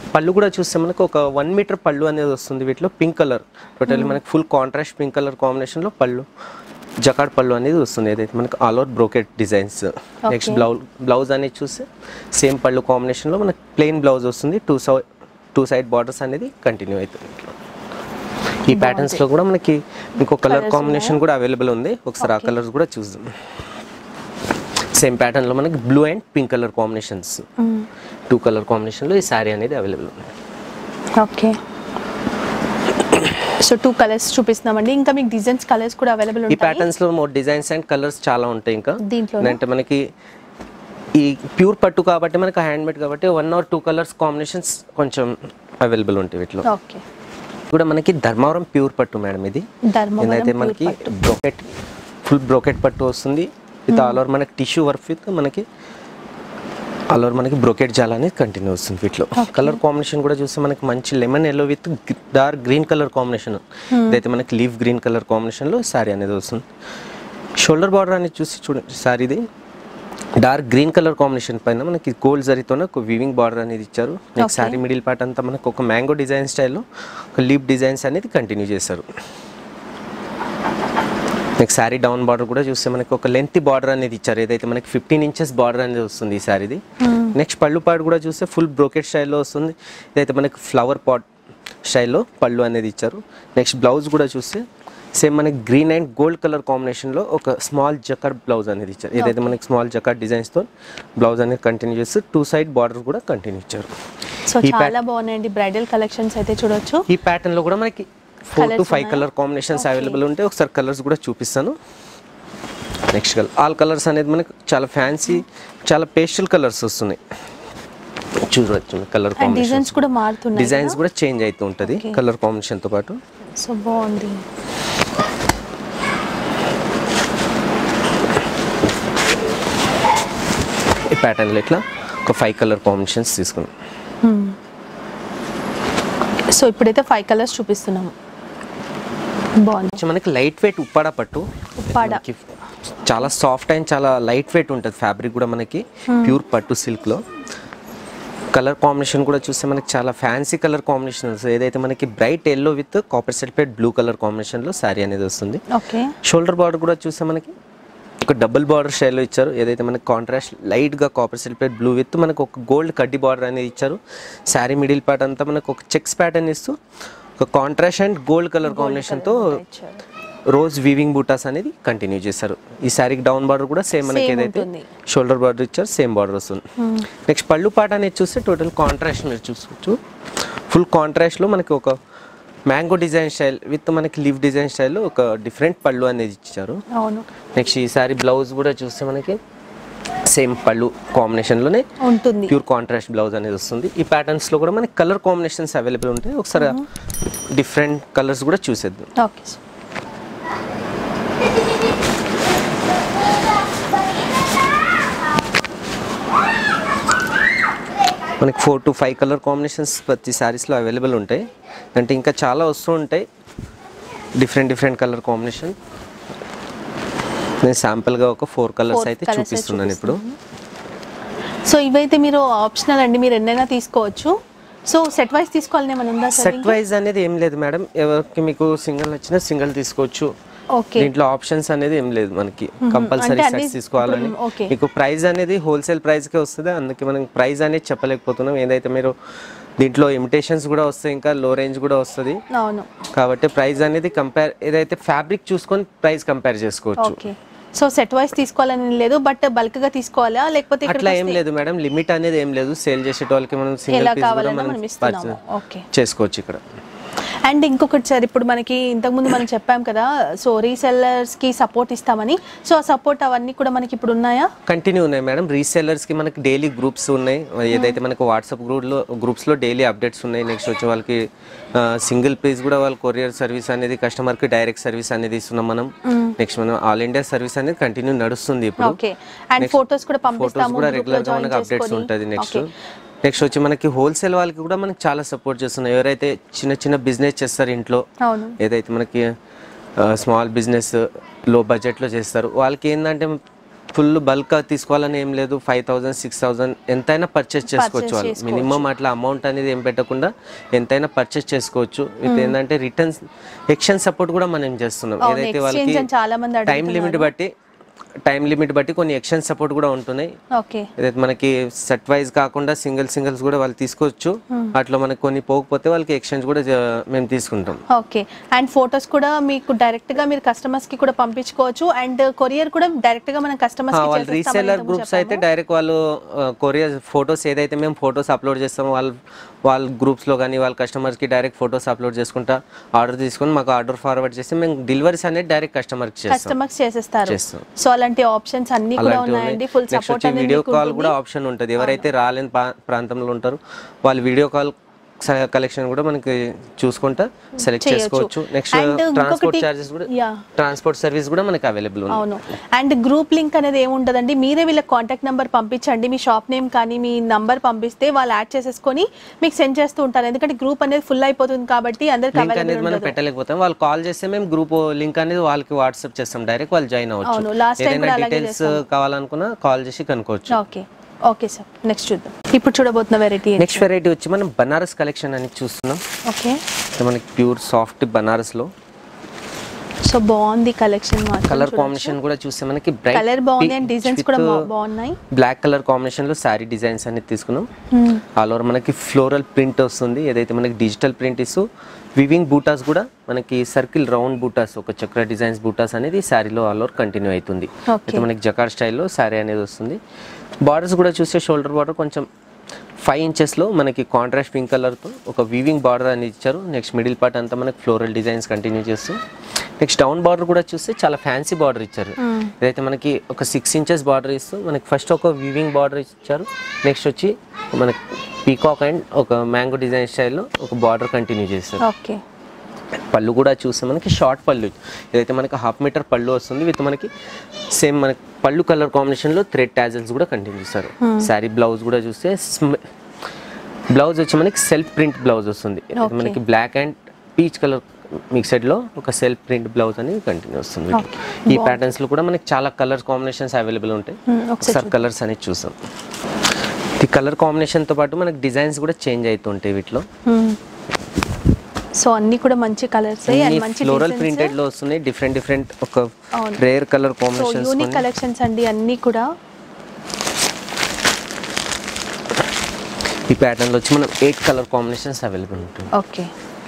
పళ్ళు కూడా చూస్తే మనకు ఒక వన్ మీటర్ పళ్ళు అనేది వస్తుంది వీటిలో పింక్ కలర్ టోటల్ మనకి ఫుల్ కాంట్రాస్ట్ పింక్ కలర్ కాంబినేషన్లో పళ్ళు జకాడ్ పళ్ళు అనేది వస్తుంది ఏదైతే మనకి all over brocade designs next blouse blouse అనేది చూస్తే సేమ్ పళ్ళు కాంబినేషన్లో మనకి ప్లెయిన్ బ్లౌజ్ వస్తుంది two side two side borders అనేది కంటిన్యూ అవుతుంది ఇట్లా. ఈ ప్యాటర్న్స్ లో కూడా మనకి ఇంకో కలర్ కాంబినేషన్ కూడా అవైలబుల్ ఉంది ఒకసారి ఆ కలర్స్ కూడా చూద్దాం సేమ్ ప్యాటర్న్ లో మనకి blue and pink colour combinations two colour combination లో ఈ శారీ అనేది అవైలబుల్ ఉంది ఓకే సో టూ కలర్స్ చూపిస్తున్నామండి ఇంకా మీకు డిజైన్స్ కలర్స్ కూడా అవైలబుల్ ఈ ఉంటాయి ప్యాటర్న్స్ లో మోర్ డిజైన్స్ అండ్ కలర్స్ చాలా ఉంటాయి ఇంకా దీంట్లోనా? అంటే మనకి ఈ ప్యూర్ పట్టు కాబట్టి మనకి హ్యాండ్ మేడ్ కాబట్టి one or two colours combinations కొంచెం అవైలబుల్ ఉంటాయి వీటిలో ఓకే కూడా మనకి ధర్మవరం ప్యూర్ పట్టు మేడం ఇది ధర్మవరం ఏదైతే pure మనకి పట్టు. బ్రోకెట్ ఫుల్ బ్రోకెట్ పట్టు వస్తుంది విత్ ఆల్ ఓవర్ మనకి టిష్యూ వర్క్ విత్ మనకి ఆల్ ఓవర్ మనకి బ్రోకెట్ జాల్ అనేది కంటిన్యూ వస్తుంది వీటిలో కలర్ కాంబినేషన్ కూడా చూస్తే మనకి మంచి lemon yellow with dark green colour combination ఇదైతే మనకి లీఫ్ గ్రీన్ కలర్ కాంబినేషన్లో శారీ అనేది వస్తుంది షోల్డర్ బార్డర్ అనేది చూసి చూడండి శారీది డార్క్ గ్రీన్ కలర్ కాంబినేషన్ పైన మనకి గోల్డ్ జరీతోనే ఒక వీవింగ్ బార్డర్ అనేది ఇచ్చారు నెక్స్ట్ శారీ మిడిల్ పార్ట్ అంతా మనకు ఒక మ్యాంగో డిజైన్ స్టైల్లో ఒక లీప్ డిజైన్స్ అనేది కంటిన్యూ చేశారు నెక్స్ట్ శారీ డౌన్ బార్డర్ కూడా చూస్తే మనకి ఒక లెంత్ బార్డర్ అనేది ఇచ్చారు ఏదైతే మనకి ఫిఫ్టీన్ ఇంచెస్ బార్డర్ అనేది వస్తుంది ఈ శారీది నెక్స్ట్ పళ్ళు పాటు కూడా చూస్తే ఫుల్ బ్రోకెట్ స్టైల్లో వస్తుంది ఇదైతే మనకి ఫ్లవర్ పాట్ స్టైల్లో పళ్ళు అనేది ఇచ్చారు నెక్స్ట్ బ్లౌజ్ కూడా చూస్తే సేమ్ మనకి గ్రీన్ అండ్ గోల్డ్ కలర్ కాంబినేషన్లో ఒక స్మాల్ జకాడ్ బ్లౌజ్ అనేది ఇచ్చారు ఏదైతే మనకి స్మాల్ జకాడ్ డిజైన్స్తో బ్లౌజ్ అనేది కంటిన్యూ చేస్తూ టూ సైడ్ బార్డర్ కూడా కంటిన్యూ ఇచ్చారు సో ఈ చాలా బాగున్నాయండి బ్రైడల్ కలెక్షన్స్ అయితే చూడొచ్చు ఈ ప్యాటర్న్ లో కూడా మనకి ఫోర్ టు Colours ఫైవ్ ఉన్నాయా? కలర్ కాంబినేషన్స్ అవైలబుల్ ఉంటాయి ఒకసారి కలర్స్ కూడా చూపిస్తాను నెక్స్ట్ కలర్ ఆల్ కలర్స్ అనేది మనకి చాలా ఫ్యాన్సీ చాలా పేస్టల్ కలర్స్ వస్తున్నాయి చూడవచ్చు కలర్ అండ్ డిజైన్స్ కాంబినేషన్స్ కూడా మారుతున్నాయి డిజైన్స్ కూడా చేంజ్ అవుతూ ఉంటుంది Okay. కలర్ కాంబినేషన్ తో పాటు సో బాగుంది ఈ ప్యాటర్న్ లో ఇట్లా ఒక ఫైవ్ కలర్ కాంబినేషన్స్ తీసుకున్నాం సో ఇప్పుడైతే ఫైవ్ కలర్స్ చూపిస్తున్నాము బాగుంది కొంచెం మనకి లైట్ వెయిట్ ఉప్పాడ పట్టు ఉప్పాడ. మనకి చాలా సాఫ్ట్ అండ్ చాలా లైట్ వెయిట్ ఉంటుంది ఫ్యాబ్రిక్ కూడా మనకి ప్యూర్ పట్టు సిల్క్ లో కలర్ కాంబినేషన్ కూడా చూస్తే మనకి చాలా ఫ్యాన్సీ కలర్ కాంబినేషన్ వస్తుంది ఏదైతే మనకి bright yellow with copper sulphate blue colour combination లో శారీ అనేది వస్తుంది ఓకే షోల్డర్ బార్డర్ కూడా చూస్తే మనకి ఒక డబుల్ బార్డర్ స్టైల్లో ఇచ్చారు ఏదైతే మనకి కాంట్రాస్ట్ లైట్గా కాపర్ సిల్పేట్ బ్లూ విత్ మనకు ఒక గోల్డ్ కడ్డీ బార్డర్ అనేది ఇచ్చారు శారీ మిడిల్ పార్ట్ అంతా మనకు ఒక చెక్స్ ప్యాటర్న్ ఇస్తూ ఒక కాంట్రాస్ట్ అండ్ గోల్డ్ కలర్ కాంబినేషన్తో ఇచ్చారు. రోజ్ వీవింగ్ బూటాస్ అనేది కంటిన్యూ చేశారు ఈ శారీకి డౌన్ బార్డర్ కూడా సేమ్ మనకి Same ఏదైతే ఉంటుంది. షోల్డర్ బార్డర్ ఇచ్చారు సేమ్ బార్డర్ వస్తుంది నెక్స్ట్ పళ్ళు పాట అనేది చూస్తే టోటల్ కాంట్రాస్ట్ మీరు చూసుకోవచ్చు ఫుల్ కాంట్రాస్ట్లో మనకి ఒక మ్యాంగో డిజైన్ స్టైల్ విత్ మనకి లీవ్ డిజైన్ స్టైల్లో ఒక డిఫరెంట్ పళ్ళు అనేది ఇచ్చారు అవును నెక్స్ట్ ఈ సారీ బ్లౌజ్ కూడా చూస్తే మనకి సేమ్ పళ్ళు కాంబినేషన్లోనే ఉంటుంది ప్యూర్ కాంట్రాస్ట్ బ్లౌజ్ అనేది వస్తుంది ఈ ప్యాటర్న్స్లో కూడా మనకి కలర్ కాంబినేషన్స్ అవైలబుల్ ఉంటాయి ఒకసారి డిఫరెంట్ కలర్స్ కూడా చూసేద్దాం ఓకే మనకి four to five colour combinations ప్రతి శారీస్లో అవైలబుల్ ఉంటాయి అంటే ఇంకా చాలా వస్తూ ఉంటాయి డిఫరెంట్ డిఫరెంట్ కలర్ కాంబినేషన్ నేను శాంపుల్గా ఒక ఫోర్ కలర్స్ Four అయితే colours అయితే చూపిస్తున్నాను ఇప్పుడు సో ఇవైతే మీరు ఆప్షనల్ అండి మీరు ఎన్నైనా తీసుకోవచ్చు సో సెట్ వైస్ తీసుకోవాలని ఏమైనా ఉందా సార్ సెట్ వైజ్ అనేది ఏం లేదు మేడం ఎవరికి మీకు సింగిల్ నచ్చినా సింగిల్ తీసుకోవచ్చు ఓకే దీంట్లో ఆప్షన్స్ అనేది ఏం లేదు మనకి కంపల్సరీ అంటే అన్ని సెట్స్ తీసుకోవాలని ఇప్పుడు, okay. మీకు ప్రైస్ అనేది హోల్సేల్ ప్రైస్కే వస్తుంది అందుకే మనం ప్రైస్ అనేది చెప్పలేకపోతున్నాం ఏదైతే మీరు దీంట్లో ఇమిటేషన్స్ కూడా వస్తాయి ఇంకా లో రేంజ్ కూడా వస్తుంది అవును కాబట్టి ప్రైస్ అనేది కంపేర్ ఏదైతే ఫ్యాబ్రిక్ చూసుకొని ప్రైస్ కంపేర్ చేసుకోవచ్చు ఓకే సో సెట్ వైస్ తీసుకోవాలని లేదు బట్ బల్క్ గా తీసుకోవాలా లేకపోతే అట్లా ఇక్కడికి ఏం వస్తే లేదు మేడం లిమిట్ అనేది ఏం లేదు సేల్ చేసే వాళ్ళకి మనం సింగిల్ ఎలా పీస్ కూడా కావాలన్నా మనం మనం ఇస్తున్నాము purchase ఓకే చేసుకోవచ్చు ఇక్కడ అండ్ ఇంకొకటి సార్ ఇప్పుడు మనకి ఇంతకుముందు మనం చెప్పాం కదా సో రీసెల్లర్స్ కి సపోర్ట్ ఇస్తామని సో ఆ సపోర్ట్ అవన్నీ కూడా మనకి ఇప్పుడు ఉన్నాయా కంటిన్యూ ఉన్నాయి మేడం రీసెల్లర్స్కి మనకి డైలీ గ్రూప్స్ ఉన్నాయి ఏదైతే మనకు వాట్సాప్ గ్రూప్లో గ్రూప్స్లో డైలీ అప్డేట్స్ ఉన్నాయి నెక్స్ట్ వచ్చి వాళ్ళకి సింగిల్ పీస్ కూడా వాళ్ళ కొరియర్ సర్వీస్ అనేది కస్టమర్కి డైరెక్ట్ సర్వీస్ అనేది ఇస్తున్నాం మనం నెక్స్ట్ మనం ఆల్ ఇండియా సర్వీస్ అనేది కంటిన్యూ నడుస్తుంది ఇప్పుడు ఓకే అండ్ ఫొటోస్ కూడా ఫోటోస్ పంపిస్తాము కూడా group లో రెగ్యులర్గా join మనకి అప్డేట్స్ చేసుకొని. ఉంటుంది నెక్స్ట్ Okay. నెక్స్ట్ వచ్చి మనకి హోల్సేల్ వాళ్ళకి కూడా మనకి చాలా సపోర్ట్ చేస్తున్నాయి ఎవరైతే చిన్న చిన్న బిజినెస్ చేస్తారు ఇంట్లో అవును ఏదైతే మనకి స్మాల్ బిజినెస్ లో బడ్జెట్లో చేస్తారు వాళ్ళకి ఏంటంటే ఫుల్ బల్క్ తీసుకోవాలని ఏం లేదు ఫైవ్ థౌసండ్ సిక్స్ థౌసండ్ ఎంతైనా పర్చేస్ చేసుకోవచ్చు వాళ్ళు చేసుకోవచ్చు. మినిమం అట్లా అమౌంట్ అనేది ఏం పెట్టకుండా ఎంతైనా పర్చేస్ చేసుకోవచ్చు విత్ ఏంటంటే రిటర్న్స్ ఎక్స్చేంజ్ సపోర్ట్ కూడా మనం చేస్తున్నాం అవును, ఏదైతే exchange వాళ్ళకి అని చాలా మంది టైం లిమిట్ బట్టి టైం లిమిట్ బట్టి కొన్ని ఎక్స్చేంజ్ సపోర్ట్ కూడా ఉంటున్నాయి ఓకే ఏదైతే మనకి సెట్ వైజ్ కాకుండా సింగిల్ సింగిల్స్ కూడా వాళ్ళు తీసుకోవచ్చు అట్లా మనకి కొన్ని పోకపోతే వాళ్ళకి ఎక్స్చేంజ్ కూడా జ- మేము తీసుకుంటాం ఓకే అండ్ ఫొటోస్ కూడా మీకు డైరెక్ట్ గా మీరు కస్టమర్స్ కి కూడా పంపించుకోవచ్చు అండ్ కొరియర్ కూడా డైరెక్ట్ గా మన కస్టమర్స్ ఆ, కి వాళ్ళు రీసెల్లర్ గ్రూప్స్ అయితే డైరెక్ట్ వాళ్ళు కొరియర్ ఫొటోస్ ఏదైతే మేము ఫొటోస్ అప్లోడ్ చేస్తామో వాళ్ళు వాళ్ళ గ్రూప్స్లో కానీ వాళ్ళ కస్టమర్స్కి డైరెక్ట్ ఫొటోస్ అప్లోడ్ చేసుకుంటా ఆర్డర్ తీసుకొని మాకు ఆర్డర్ ఫార్వర్డ్ చేసి మేము డెలివరీస్ అనేది డైరెక్ట్ కస్టమర్కి చేస్తాం కస్టమర్స్ చేసేస్తారు చేస్తాం. సో అలాంటి ఆప్షన్స్ అన్ని కూడా అలాంటివి ఉన్నాయండి ఉన్నాయి. ఫుల్ Next సపోర్ట్ వచ్చి అనేది వీడియో మీకు కాల్ ఉంటుంది. కూడా ఆప్షన్ ఉంటుంది ఎవరైతే రాలేని ప్రా- ప్రాంతంలో ఉంటారో వాళ్ళు వీడియో కాల్ కలెక్షన్ కూడా మనకి చూసుకుంటా సెలెక్ట్ చేయొచ్చు. చేసుకోవచ్చు నెక్స్ట్ And ట్రాన్స్పోర్ట్ ఇంకొకటి- చార్జెస్ కూడా Yeah. ట్రాన్స్పోర్ట్ సర్వీస్ కూడా మనకి అవైలబుల్ ఉంది అవును అండ్ గ్రూప్ లింక్ అనేది ఏముంటదండి మీరే వీళ్ళకి కాంటాక్ట్ నెంబర్ పంపించండి మీ షాప్ నేమ్ కానీ మీ నంబర్ పంపిస్తే వాళ్ళు యాడ్ చేసేసుకొని మీకు సెండ్ చేస్తూ ఉంటారు ఎందుకంటే గ్రూప్ అనేది ఫుల్ అయిపోతుంది కాబట్టి అందరికి లింక్ అనేది అవైలబుల్ మనం ఉండదు పెట్టలేకపోతాం వాళ్ళు కాల్ చేస్తే మేము గ్రూప్ లింక్ అనేది వాళ్ళకి వాట్సాప్ చేస్తాం డైరెక్ట్ వాళ్ళు జాయిన్ అవును, అవ్వచ్చు last time ఏదైనా కూడా అలాగే డీటెయిల్స్ కావాలనుకున్నా కాల్ చేసి కనుక్కోవచ్చు ఓకే ఓకే సార్ నెక్స్ట్ చూద్దాం ఇప్పుడు చూడబోతున్న వెరైటీ నెక్స్ట్ వెరైటీ వచ్చి మనం బనారస్ కలెక్షన్ అని చూస్తున్నాం ఓకే ఇది మనకి ప్యూర్ సాఫ్ట్ బనారస్ లో సో బాగుంది కలెక్షన్ కలర్ కాంబినేషన్ కూడా చూస్తే మనకి బ్రైట్ కలర్ బాగుంది అండ్ డిజైన్స్ కూడా బా- బాగున్నాయి బ్లాక్ కలర్ కాంబినేషన్ లో శారీ డిజైన్స్ అనేది తీసుకున్నాం ఆల్ ఓవర్ మనకి ఫ్లోరల్ ప్రింట్ వస్తుంది ఏదైతే మనకి డిజిటల్ ప్రింట్ ఇస్తూ వివింగ్ బూటాస్ కూడా మనకి సర్కిల్ రౌండ్ బూటాస్ ఒక చక్ర డిజైన్స్ బూటాస్ అనేది శారీలో ఆల్ ఓవర్ కంటిన్యూ అవుతుంది Okay. అయితే మనకి జకార్ స్టైల్లో శారీ అనేది వస్తుంది బార్డర్స్ కూడా చూస్తే షోల్డర్ బార్డర్ కొంచెం ఫైవ్ ఇంచెస్లో మనకి కాంట్రాస్ట్ పింక్ కలర్తో ఒక వీవింగ్ బార్డర్ అనేది ఇచ్చారు నెక్స్ట్ మిడిల్ పార్ట్ అంతా మనకి ఫ్లోరల్ డిజైన్స్ కంటిన్యూ చేస్తూ నెక్స్ట్ డౌన్ బార్డర్ కూడా చూస్తే చాలా ఫ్యాన్సీ బార్డర్ ఇచ్చారు ఇదైతే మనకి ఒక సిక్స్ ఇంచెస్ బార్డర్ ఇస్తూ మనకి ఫస్ట్ ఒక వీవింగ్ బార్డర్ ఇచ్చారు నెక్స్ట్ వచ్చి మనకి పీకాక్ అండ్ ఒక మ్యాంగో డిజైన్ స్టైల్లో ఒక బార్డర్ కంటిన్యూ చేస్తారు ఓకే పళ్ళు కూడా చూస్తే మనకి షార్ట్ పళ్ళు ఇదైతే మనకి హాఫ్ మీటర్ పళ్ళు వస్తుంది విత్ మనకి సేమ్ మనకి పళ్ళు కలర్ కాంబినేషన్లో థ్రెడ్ టాజల్స్ కూడా కంటిన్యూ చేస్తారు శారీ బ్లౌజ్ కూడా చూస్తే బ్లౌజ్ వచ్చి మనకి సెల్ఫ్ ప్రింట్ బ్లౌజ్ వస్తుంది ఇది మనకి బ్లాక్ అండ్ పీచ్ కలర్ మిక్సెడ్లో ఒక సెల్ఫ్ ప్రింట్ బ్లౌజ్ అనేది కంటిన్యూ వస్తుంది వీటిలో. ఈ ప్యాటర్న్స్ లో కూడా మనకి చాలా కలర్ కాంబినేషన్స్ అవైలబుల్ ఉంటాయి ఒకసారి కలర్స్ అనేది చూసాం ఈ కలర్ కాంబినేషన్తో పాటు మనకి డిజైన్స్ కూడా చేంజ్ అవుతుంటాయి వీటిలో సో అన్ని కూడా మంచి కలర్స్ అండ్ మంచి ఫ్లోరల్ designs. ప్రింటెడ్ లో వస్తున్నాయి డిఫరెంట్ డిఫరెంట్ ఒక అవును. Rare colour so combinations unique collections అండి అన్ని కూడా ఈ ప్యాటర్న్ లో వచ్చి మనం ఎయిట్ కలర్ కాంబినేషన్స్ అవైలబుల్ ఉంటుంది ఓకే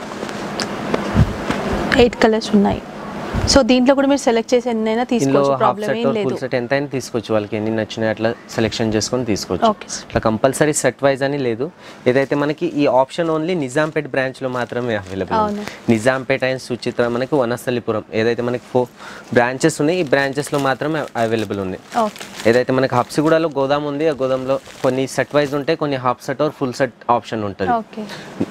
ఎయిట్ కలర్స్ ఉన్నాయి సో దీంట్లో కూడా మీరు సెలెక్ట్ చేసి ఎన్నైనా ఇందులో తీసుకోవచ్చు హాఫ్ ప్రాబ్లం సెట్ ఏం లేదు ఫుల్ సెట్ ఎంతైనా తీసుకోవచ్చు వాళ్ళకి ఎన్ని నచ్చినాయి అట్లా సెలెక్షన్ చేసుకొని తీసుకోవచ్చు ఓకే సార్ ఇట్లా కంపల్సరీ సెట్ వైజ్ అని లేదు ఏదైతే మనకి ఈ ఆప్షన్ ఓన్లీ నిజాంపేట్ బ్రాంచ్ లో మాత్రమే అవైలబుల్ అవును. నిజాంపేట్ అండ్ సుచిత్ర మనకి వనస్థలిపురం ఏదైతే మనకి ఫోర్ బ్రాంచెస్ ఉన్నాయి ఈ బ్రాంచెస్ లో మాత్రమే అవైలబుల్ ఉంది ఓకే ఏదైతే మనకి హబ్సిగూడలో గోదాం ఉంది ఆ గోదాంలో కొన్ని సెట్ వైజ్ ఉంటాయి కొన్ని half set or full set option ఉంటుంది ఓకే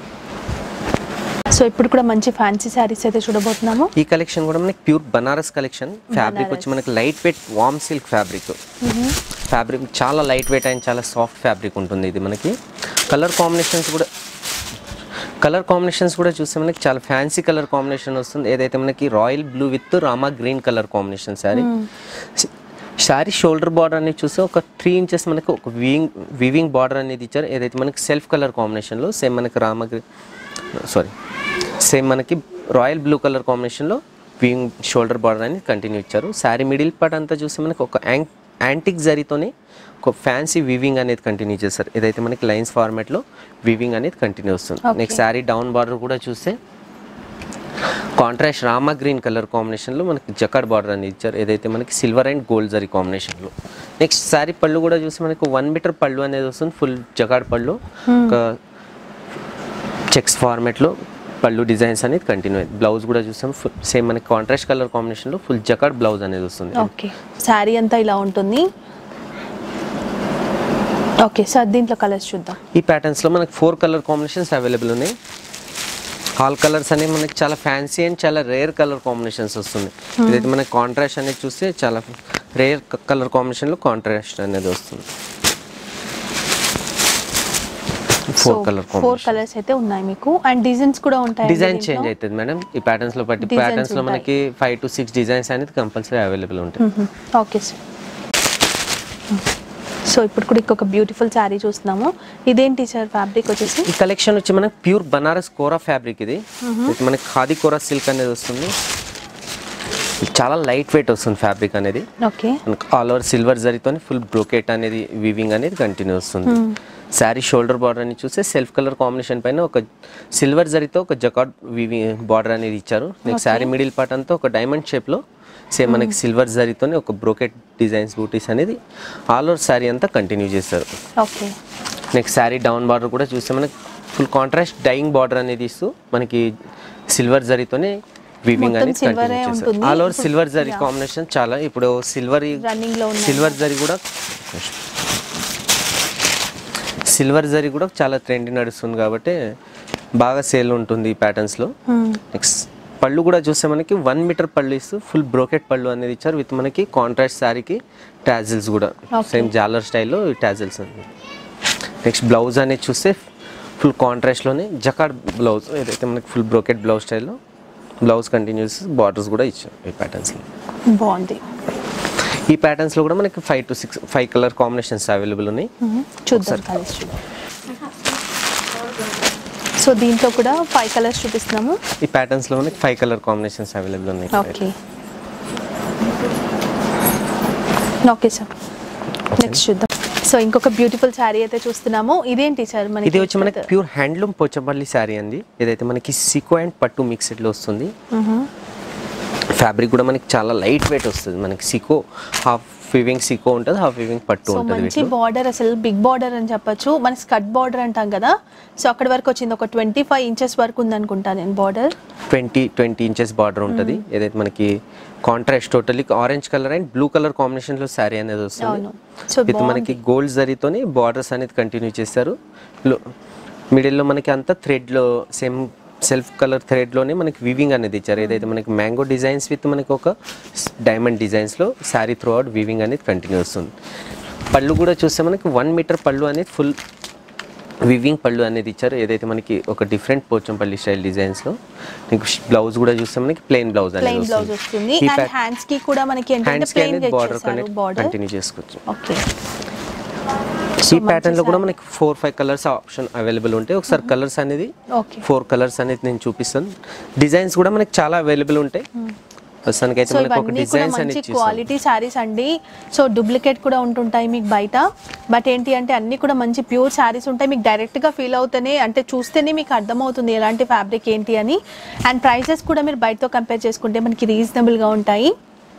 సో ఇప్పుడు కూడా మంచి ఫ్యాన్సీ శారీస్ అయితే చూడబోతున్నాము ఈ కలెక్షన్ కూడా మనకి ప్యూర్ బనారస్ కలెక్షన్ ఫ్యాబ్రిక్ వచ్చి మనకి లైట్ వెయిట్ వామ్ సిల్క్ ఫ్యాబ్రిక్ ఫ్యాబ్రిక్ చాలా లైట్ వెయిట్ అండ్ చాలా సాఫ్ట్ ఫ్యాబ్రిక్ ఉంటుంది ఇది మనకి కలర్ కాంబినేషన్స్ కూడా కలర్ కాంబినేషన్స్ కూడా చూస్తే మనకి చాలా ఫ్యాన్సీ కలర్ కాంబినేషన్ వస్తుంది ఏదైతే మనకి royal blue with Rama green colour combination sari sari shoulder border అనేది చూస్తే ఒక త్రీ ఇంచెస్ మనకి ఒక వివింగ్ వివింగ్ బార్డర్ అనేది ఇచ్చారు ఏదైతే మనకి సెల్ఫ్ కలర్ కాంబినేషన్లో సేమ్ మనకి రామ సారీ సేమ్ మనకి రాయల్ బ్లూ కలర్ కాంబినేషన్లో వివింగ్ షోల్డర్ బార్డర్ అనేది కంటిన్యూ ఇచ్చారు శారీ మిడిల్ పార్ట్ అంతా చూస్తే మనకి ఒక యాంక్ యాంటిక్ జరీతోనే ఒక ఫ్యాన్సీ వివింగ్ అనేది కంటిన్యూ చేస్తారు ఏదైతే మనకి లైన్స్ ఫార్మాట్లో వివింగ్ అనేది కంటిన్యూ వస్తుంది Okay. Next sari down border కూడా చూస్తే కాంట్రాస్ట్ రామా గ్రీన్ కలర్ కాంబినేషన్లో మనకి జకాడ్ బార్డర్ అనేది ఇచ్చారు ఏదైతే మనకి సిల్వర్ అండ్ గోల్డ్ జరీ కాంబినేషన్లో నెక్స్ట్ శారీ పళ్ళు కూడా చూసి మనకి వన్ మీటర్ పళ్ళు అనేది వస్తుంది ఫుల్ జకాడ్ పళ్ళు ఒక చెక్స్ ఫార్మాట్లో పళ్ళు డిజైన్స్ అనేది కంటిన్యూ అయింది బ్లౌజ్ కూడా చూస్తాం సేమ్ మనకి కాంట్రాస్ట్ కలర్ కాంబినేషన్లో ఫుల్ జకాడ్ బ్లౌజ్ అనేది వస్తుంది ఓకే శారీ అంతా ఇలా ఉంటుంది ఓకే సార్ దీంట్లో కలర్స్ చూద్దాం ఈ ప్యాటర్న్స్లో మనకి ఫోర్ కలర్ కాంబినేషన్స్ అవైలబుల్ ఉన్నాయి ఆల్ కలర్స్ అనేవి మనకి చాలా ఫ్యాన్సీ అండ్ చాలా రేర్ కలర్ కాంబినేషన్స్ వస్తుంది ఇదైతే మనకి కాంట్రాస్ట్ అనేది చూస్తే చాలా రేర్ కలర్ కాంబినేషన్లో కాంట్రాస్ట్ అనేది వస్తుంది so four colour four colours అయితే ఉన్నాయి మీకు అండ్ డిజైన్స్ కూడా ఉంటాయి డిజైన్ చేంజ్ అవుతుంది మేడం ఈ ప్యాటర్న్స్ లో బట్టి Designs ప్యాటర్న్స్ లో ఉంటాయి. మనకి ఫైవ్ టు సిక్స్ డిజైన్స్ అనేది కంపల్సరీ అవైలబుల్ ఉంటాయి ఓకే సార్ సో ఇప్పుడు కూడా ఇంకొక బ్యూటిఫుల్ శారీ చూస్తున్నాము ఇదేంటి సార్ ఫ్యాబ్రిక్ వచ్చేసి ఈ కలెక్షన్ వచ్చి మనకి ప్యూర్ బనారస్ కోరా ఫ్యాబ్రిక్ ఇది ఇది మనకి ఖాదీ కోరా సిల్క్ అనేది వస్తుంది ఇది చాలా లైట్ వెయిట్ వస్తుంది ఫ్యాబ్రిక్ అనేది ఓకే మనకి ఆల్ ఓవర్ సిల్వర్ జరీతో ఫుల్ బ్రోకెట్ అనేది వీవింగ్ అనేది కంటిన్యూ వస్తుంది శారీ షోల్డర్ బార్డర్ అని చూస్తే సెల్ఫ్ కలర్ కాంబినేషన్ పైన ఒక సిల్వర్ జరీతో ఒక జకాట్ వీవింగ్ బార్డర్ అనేది ఇచ్చారు నెక్స్ట్ శారీ మిడిల్ పార్ట్ అంతా ఒక డైమండ్ షేప్లో సేమ్ మనకి సిల్వర్ జరీతోనే ఒక బ్రోకెట్ డిజైన్స్ బూటీస్ అనేది ఆల్ ఓవర్ శారీ అంతా కంటిన్యూ చేస్తారు okay next sari down border కూడా చూస్తే మనకి ఫుల్ కాంట్రాస్ట్ డైయింగ్ బార్డర్ అనేది ఇస్తూ మనకి సిల్వర్ జరీతోనే వీవింగ్ మొత్తం అనేది silver ఏ కంటిన్యూ చేస్తారు ఉంటుంది. ఆల్ ఓవర్ ఇప్పుడు- సిల్వర్ జరీ కాంబినేషన్ చాలా ఇప్పుడు సిల్వర్ Running లో ఉన్నాయి. సిల్వర్ జరీ కూడా సిల్వర్ జరీ కూడా చాలా ట్రెండ్ నడుస్తుంది కాబట్టి బాగా సేల్ ఉంటుంది ఈ ప్యాటర్న్స్లో నెక్స్ట్ పళ్ళు కూడా చూస్తే మనకి వన్ మీటర్ పళ్ళు ఇస్తూ ఫుల్ బ్రోకెట్ పళ్ళు అనేది ఇచ్చారు విత్ మనకి కాంట్రాస్ట్ శారీకి టాజిల్స్ కూడా Okay. సేమ్ జాలర్ స్టైల్లో టాజిల్స్ ఉంది నెక్స్ట్ బ్లౌజ్ అనేది చూస్తే ఫుల్ కాంట్రాస్ట్లోనే జకాడ్ బ్లౌజ్ ఏదైతే మనకి ఫుల్ బ్రోకెట్ బ్లౌజ్ స్టైల్లో బ్లౌజ్ కంటిన్యూస్ బార్డర్స్ కూడా ఇచ్చాం ఈ ప్యాటర్న్స్లో బాగుంది ఈ ప్యాటర్న్స్లో కూడా మనకి five to six five colour combinations available ఉన్నాయి మ్మ్. చూద్దాం కలర్స్ చూద్దాం సో దీంట్లో కూడా ఫైవ్ కలర్స్ చూపిస్తున్నాము ఈ ప్యాటర్న్స్లో మనకి ఫైవ్ కలర్ కాంబినేషన్స్ అవైలబుల్ ఉన్నాయి ఓకే ఓకే సార్ నెక్స్ట్ చూద్దాం సో ఇంకొక బ్యూటిఫుల్ శారీ అయితే చూస్తున్నాము ఇదేంటి సార్ మనకి ఇది వచ్చి మనకి ప్యూర్ హ్యాండ్లూమ్ పోచంపల్లి శారీ అండి ఏదైతే మనకి సికో అండ్ పట్టు మిక్స్డ్లో వస్తుంది ఫ్యాబ్రిక్ కూడా మనకి చాలా లైట్ వెయిట్ వస్తుంది మనకి సికో హాఫ్ ఫీవింగ్ సికో ఉంటుంది హాఫ్ ఫీవింగ్ పట్టు సో ఉంటుంది మంచి వీటిలో బార్డర్ అసలు బిగ్ బార్డర్ అని చెప్పొచ్చు మన స్కట్ బార్డర్ అంటాం కదా సో అక్కడి వరకు వచ్చింది ఒక ట్వంటీ ఫైవ్ ఇంచెస్ వరకు ఉంది అనుకుంటా నేను border twenty twenty inches border ఉంటుంది ఏదైతే మనకి contrast totally orange colour and blue colour combination లో శారీ అనేది వస్తుంది అవును. So విత్ మనకి గోల్డ్ జరీతోని బార్డర్స్ అనేది కంటిన్యూ చేస్తారు మిడిల్లో మనకి అంతా థ్రెడ్ లో సేమ్ సెల్ఫ్ కలర్ థ్రెడ్ లోనే మనకి వివింగ్ అనేది ఇచ్చారు ఏదైతే మనకి మ్యాంగో డిజైన్స్ విత్ మనకి ఒక డైమండ్ డిజైన్స్ లో శారీ త్రూ అవుట్ వివింగ్ అనేది కంటిన్యూ వస్తుంది పళ్ళు కూడా చూస్తే మనకి వన్ మీటర్ పళ్ళు అనేది ఫుల్ వివింగ్ పళ్ళు అనేది ఇచ్చారు ఏదైతే మనకి ఒక డిఫరెంట్ పోచంపల్లి స్టైల్ డిజైన్స్ లో మీకు బ్లౌజ్ కూడా చూస్తే మనకి ప్లెయిన్ బ్లౌజ్ ప్లెయిన్ అనేది బ్లౌజ్ వస్తుంది వస్తుంది ఈ అండ్ ప్యాట్- హ్యాండ్స్ కి కూడా మనకి ఏంటంటే హ్యాండ్స్ కి ప్లెయిన్ అనేది బార్డర్ బార్డర్ కంటిన్యూ చేసుకోవచ్చు ఓకే ఈ ప్యాటర్న్ లో కూడా మనకి four five colours option available ఉంటాయి ఒకసారి కలర్స్ అనేది ఓకే ఫోర్ కలర్స్ అనేది నేను చూపిస్తాను డిజైన్స్ కూడా మనకి చాలా అవైలబుల్ ఉంటాయి ప్రస్తుతానికి అయితే సో మనకి ఒక ఇవన్నీ కూడా డిజైన్స్ మంచి అనేది చూస్తాం క్వాలిటీ శారీస్ అండి సో డూప్లికేట్ కూడా ఉంటుంటాయి మీకు బయట బట్ ఏంటి అంటే అన్ని కూడా మంచి ప్యూర్ శారీస్ ఉంటాయి మీకు డైరెక్ట్ గా ఫీల్ అవుతేనే అంటే చూస్తేనే మీకు అర్థమవుతుంది ఎలాంటి ఫ్యాబ్రిక్ ఏంటి అని అండ్ ప్రైసెస్ కూడా మీరు బయటతో కంపేర్ చేసుకుంటే మనకి రీజనబుల్ గా ఉంటాయి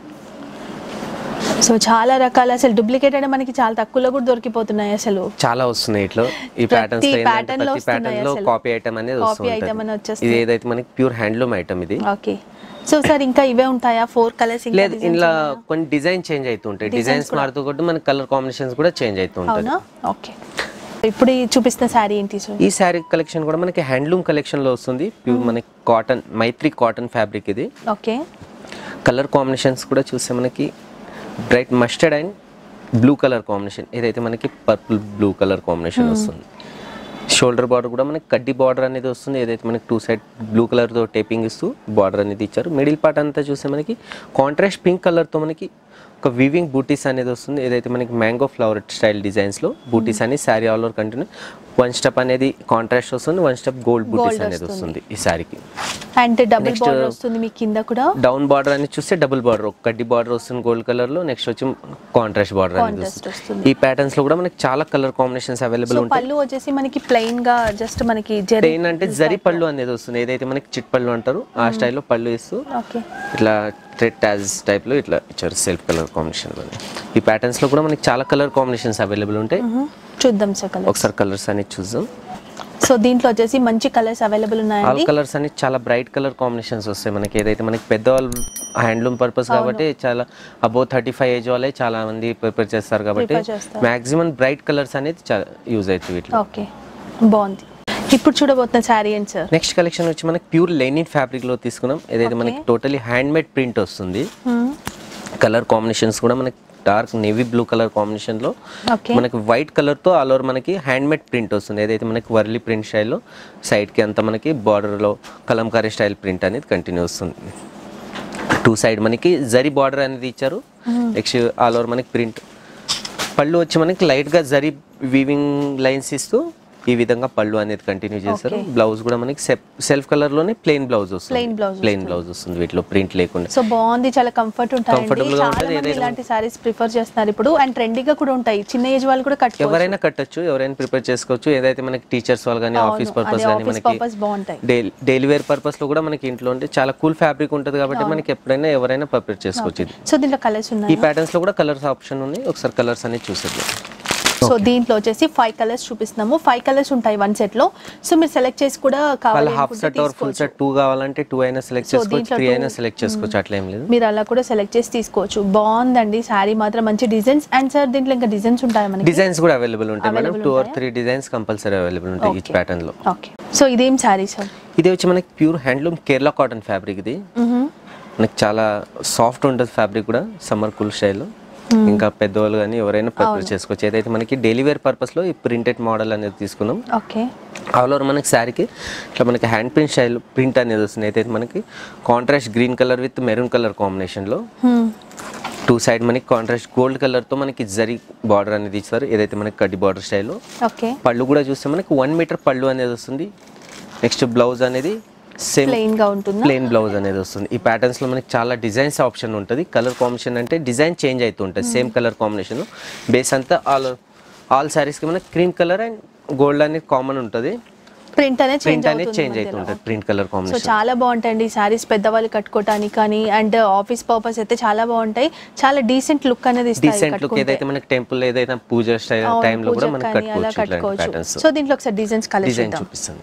సో చాలా రకాల అసలు డూప్లికేట్ అంటే మనకి చాలా తక్కువలో కూడా దొరికిపోతున్నాయి అసలు చాలా వస్తున్నాయి ఇట్లా ఈ ప్రతి ప్యాటర్న్స్ pattern లో ప్రతి ప్యాటర్న్ వస్తున్నాయి లో అసలు. కాపీ ఐటమ్ అనేది Copy వస్తుంది item అని వచ్చేస్తుంది. ఇది ఏదైతే మనకి ప్యూర్ హ్యాండ్లూమ్ ఐటమ్ ఇది ఓకే సో సార్ ఇంకా ఇవే ఉంటాయా ఫోర్ కలర్స్ ఇంకా లేదు designs ఇలా ఉన్నాయా? కొన్ని డిజైన్ చేంజ్ అవుతుంటాయి డిజైన్స్ మారుతూ కూడా మనకి కలర్ కాంబినేషన్స్ కూడా చేంజ్ అవుతూ ఉంటాయి అవునా ఓకే ఇప్పుడు ఈ చూపిస్తున్న శారీ ఏంటి సార్ ఈ శారీ కలెక్షన్ కూడా మనకి హ్యాండ్లూమ్ కలెక్షన్ లో వస్తుంది ప్యూర్ మనకి కాటన్ మైత్రి కాటన్ ఫ్యాబ్రిక్ ఇది ఓకే కలర్ కాంబినేషన్స్ కూడా చూస్తే మనకి bright mustard and blue colour combination ఏదైతే మనకి పర్పుల్ బ్లూ కలర్ కాంబినేషన్ వస్తుంది షోల్డర్ బార్డర్ కూడా మనకి కడ్డీ బార్డర్ అనేది వస్తుంది ఏదైతే మనకి టూ సైడ్ బ్లూ కలర్తో టేపింగ్ ఇస్తూ బార్డర్ అనేది ఇచ్చారు మిడిల్ పార్ట్ అంతా చూస్తే మనకి కాంట్రాస్ట్ పింక్ కలర్తో మనకి ఒక వివింగ్ బూటీస్ అనేది వస్తుంది ఏదైతే మనకి మ్యాంగో ఫ్లవర్ స్టైల్ డిజైన్స్లో బూటీస్ అనేది sari all over continue one step అనేది కాంట్రాస్ట్ వస్తుంది వన్ స్టెప్ గోల్డ్ బూటీస్ అనేది వస్తుంది ఈ శారీకి అండ్ డబుల్ Next, బార్డర్ వస్తుంది మీ కింద కూడా డౌన్ బార్డర్ అని చూస్తే డబుల్ బార్డర్ ఒక కడ్డీ బార్డర్ వస్తుంది గోల్డ్ కలర్ లో నెక్స్ట్ వచ్చి కాంట్రాస్ట్ బార్డర్ అనేది Contrast వస్తుంది వస్తుంది. ఈ ప్యాటర్న్స్ లో కూడా మనకి చాలా కలర్ కాంబినేషన్స్ అవైలబుల్ సో ఉంటాయి పళ్ళు వచ్చేసి మనకి ప్లెయిన్ గా జస్ట్ మనకి జరీ ప్లెయిన్ అంటే జరి పళ్ళు అనేది వస్తుంది ఏదైతే మనకి చిట్ పళ్ళు అంటారు ఆ స్టైల్లో పళ్ళు ఇస్తూ ఓకే ఇట్లా థ్రెడ్ టాజ్ టైప్ లో ఇట్లా ఇచ్చారు సెల్ఫ్ కలర్ కాంబినేషన్ లో ఈ ప్యాటర్న్స్ లో కూడా మనకి చాలా కలర్ కాంబినేషన్స్ అవైలబుల్ ఉంటాయి చూద్దాం సార్ కలర్ ఒకసారి కలర్స్ అనేది చూద్దాం సో దీంట్లో వచ్చేసి మంచి కలర్స్ అవైలబుల్ ఆల్ ఉన్నాయండి కలర్స్ అని చాలా బ్రైట్ కలర్ కాంబినేషన్స్ వస్తాయి మనకి ఏదైతే మనకి పెద్దవాళ్ళు హ్యాండ్లూమ్ పర్పస్ కాబట్టి చాలా అబౌవ్ థర్టీ ఫైవ్ ఏజ్ వాళ్ళే చాలా మంది ప్రిపేర్ చేస్తారు కాబట్టి Prefer చేస్తారు. మాక్సిమం బ్రైట్ కలర్స్ అనేది చాలా యూజ్ అవుతుంది వీటిలో ఓకే బాగుంది ఇప్పుడు చూడబోతున్న శారీ ఏంటి సార్ నెక్స్ట్ కలెక్షన్ వచ్చి మనకి ప్యూర్ లెనిన్ ఫ్యాబ్రిక్ లో తీసుకున్నాం ఏదైతే మనకి టోటలీ హ్యాండ్ మేడ్ ప్రింట్ వస్తుంది కలర్ కాంబినేషన్స్ కూడా మనకి dark navy blue colour combination లో ఓకే మనకి వైట్ కలర్ తో ఆల్ ఓవర్ మనకి హ్యాండ్ మేడ్ ప్రింట్ వస్తుంది ఏదైతే మనకి వర్లీ ప్రింట్ స్టైల్లో సైడ్ కి అంతా మనకి border లో కలంకారీ స్టైల్ ప్రింట్ అనేది కంటిన్యూ వస్తుంది టూ సైడ్ మనకి జరీ బార్డర్ అనేది ఇచ్చారు నెక్స్ట్ ఆల్ ఓవర్ మనకి ప్రింట్ పళ్ళు వచ్చి మనకి లైట్ గా జరీ వీవింగ్ లైన్స్ ఇస్తూ ఈ విధంగా పళ్ళు అనేది కంటిన్యూ చేశారు Okay. బ్లౌజ్ కూడా మనకి సెల్ఫ్ కలర్ లోనే ప్లెయిన్ బ్లౌజ్ వస్తుంది Plain blouse ప్లెయిన్ బ్లౌజ్ వస్తుంది వీటిలో ప్రింట్ లేకుండా సో బాగుంది చాలా కంఫర్ట్ ఉంటాయండి Comfortable గా చాలా ఉంటుంది, మంది ఏదైనా- ఇలాంటి సారీస్ ప్రిఫర్ చేస్తున్నారు ఇప్పుడు అండ్ ట్రెండీగా కూడా ఉంటాయి చిన్న ఏజ్ వాళ్ళు కూడా కట్టుకోవచ్చు ఎవరైనా కట్టొచ్చు ఎవరైనా ప్రిపేర్ చేసుకోవచ్చు ఏదైతే మనకి టీచర్స్ వాళ్ళు కానీ అవును, ఆఫీస్ పర్పస్ అదే కానీ office మనకి purpose బాగుంటాయి. డైలీ వేర్ పర్పస్ లో కూడా మనకి ఇంట్లో ఉంటే చాలా కూల్ ఫ్యాబ్రిక్ ఉంటుంది కాబట్టి మనకి ఎప్పుడైనా ఎవరైనా ప్రిపేర్ చేసుకోవచ్చు ఇది సో దీంట్లో కలర్స్ ఈ ఉన్నాయి ప్యాటర్న్స్ లో కూడా కలర్స్ ఆప్షన్ ఉంది ఒకసారి కలర్స్ అనేది చూసేద్దాం సో దీంట్లో వచ్చేసి ఫైవ్ కలర్స్ చూపిస్తున్నాము ఫైవ్ కలర్స్ ఉంటాయి వన్ సెట్ లో సో మీరు సెలెక్ట్ చేసి కూడా వాళ్ళ కావాలి హాఫ్ అనుకుంటే సెట్ ఆర్ ఫుల్ తీసుకోవచ్చు. సెట్ టూ కావాలంటే టూ అయినా సెలెక్ట్ So, చేసుకోవచ్చు దీంట్లో త్రీ two- అయినా సెలెక్ట్ చేసుకోవచ్చు అట్లా ఏం లేదు మీరు అలా కూడా సెలెక్ట్ చేసి తీసుకోవచ్చు బాగుందండి శారీ మాత్రం మంచి డిజైన్స్ అండ్ సార్ దీంట్లో ఇంకా డిజైన్స్ ఉంటాయి మనకి డిజైన్స్ కూడా అవైలబుల్ ఉంటాయి మేడం Available టూ ఆర్ ఉంటాయా? త్రీ డిజైన్స్ కంపల్సరీ అవైలబుల్ ఉంటాయి ఈచ్ Okay. ప్యాటర్న్ లో ఓకే సో ఇదేం శారీ సార్ ఇది వచ్చి మనకి pure handloom Kerala cotton fabric ఇది మనకి చాలా సాఫ్ట్ ఉంటుంది ఫ్యాబ్రిక్ కూడా సమ్మర్ కూల్ స్టైల్ ఇంకా పెద్దవాళ్ళు కానీ ఎవరైనా ప్రిపేర్ చేసుకోవచ్చు ఏదైతే మనకి డైలీ వేర్ పర్పస్ లో ఈ ప్రింటెడ్ మోడల్ అనేది తీసుకున్నాం ఓకే ఆల్ ఓవర్ మనకి శారీకి ఇట్లా మనకి హ్యాండ్ ప్రింట్ స్టైల్ ప్రింట్ అనేది వస్తుంది అయితే మనకి contrast green colour with maroon colour కాంబినేషన్లో టూ సైడ్ మనకి కాంట్రాస్ట్ గోల్డ్ కలర్తో మనకి జరీ బార్డర్ అనేది ఇస్తారు ఏదైతే మనకి కడ్డీ బార్డర్ స్టైల్లో ఓకే పళ్ళు కూడా చూస్తే మనకి వన్ మీటర్ పళ్ళు అనేది వస్తుంది నెక్స్ట్ బ్లౌజ్ అనేది సేమ్ ప్లెయిన్ గా ఉంటుందా ప్లెయిన్ బ్లౌజ్ అనేది వస్తుంది ఈ ప్యాటర్న్స్ లో మనకి చాలా డిజైన్స్ ఆప్షన్ ఉంటుంది కలర్ కాంబినేషన్ అంటే డిజైన్ చేంజ్ అవుతూ ఉంటుంది సేమ్ కలర్ కాంబినేషన్ బేస్ అంతా ఆల్ ఆల్ సారీస్ కి మనకి క్రీమ్ కలర్ అండ్ గోల్డ్ అనేది కామన్ ఉంటుంది ప్రింట్ అనేది చేంజ్ ప్రింట్ అనేది అవుతుంది చేంజ్ అవుతూ మధ్యలో. ఉంటుంది ప్రింట్ కలర్ సో కాంబినేషన్ చాలా బాగుంటాయండి ఈ సారీస్ పెద్దవాళ్ళు కట్టుకోవటానికి కానీ అండ్ ఆఫీస్ పర్పస్ అయితే చాలా బాగుంటాయి చాలా డీసెంట్ లుక్ అనేది ఇస్తాయి డీసెంట్ లుక్ కట్టుకుంటే. ఏదైతే మనకి టెంపుల్ ఏదైతే పూజ స్టైల్ అవును, టైంలో కూడా పూజకు మనకి కానీ అలా కట్టుకోవచ్చు ఇట్లాంటి కట్టుకోవచ్చు ప్యాటర్న్స్ సో దీంట్లో ఒకసారి డిజైన్స్ కలర్ డిజైన్ చూద్దాం చూపిస్తాను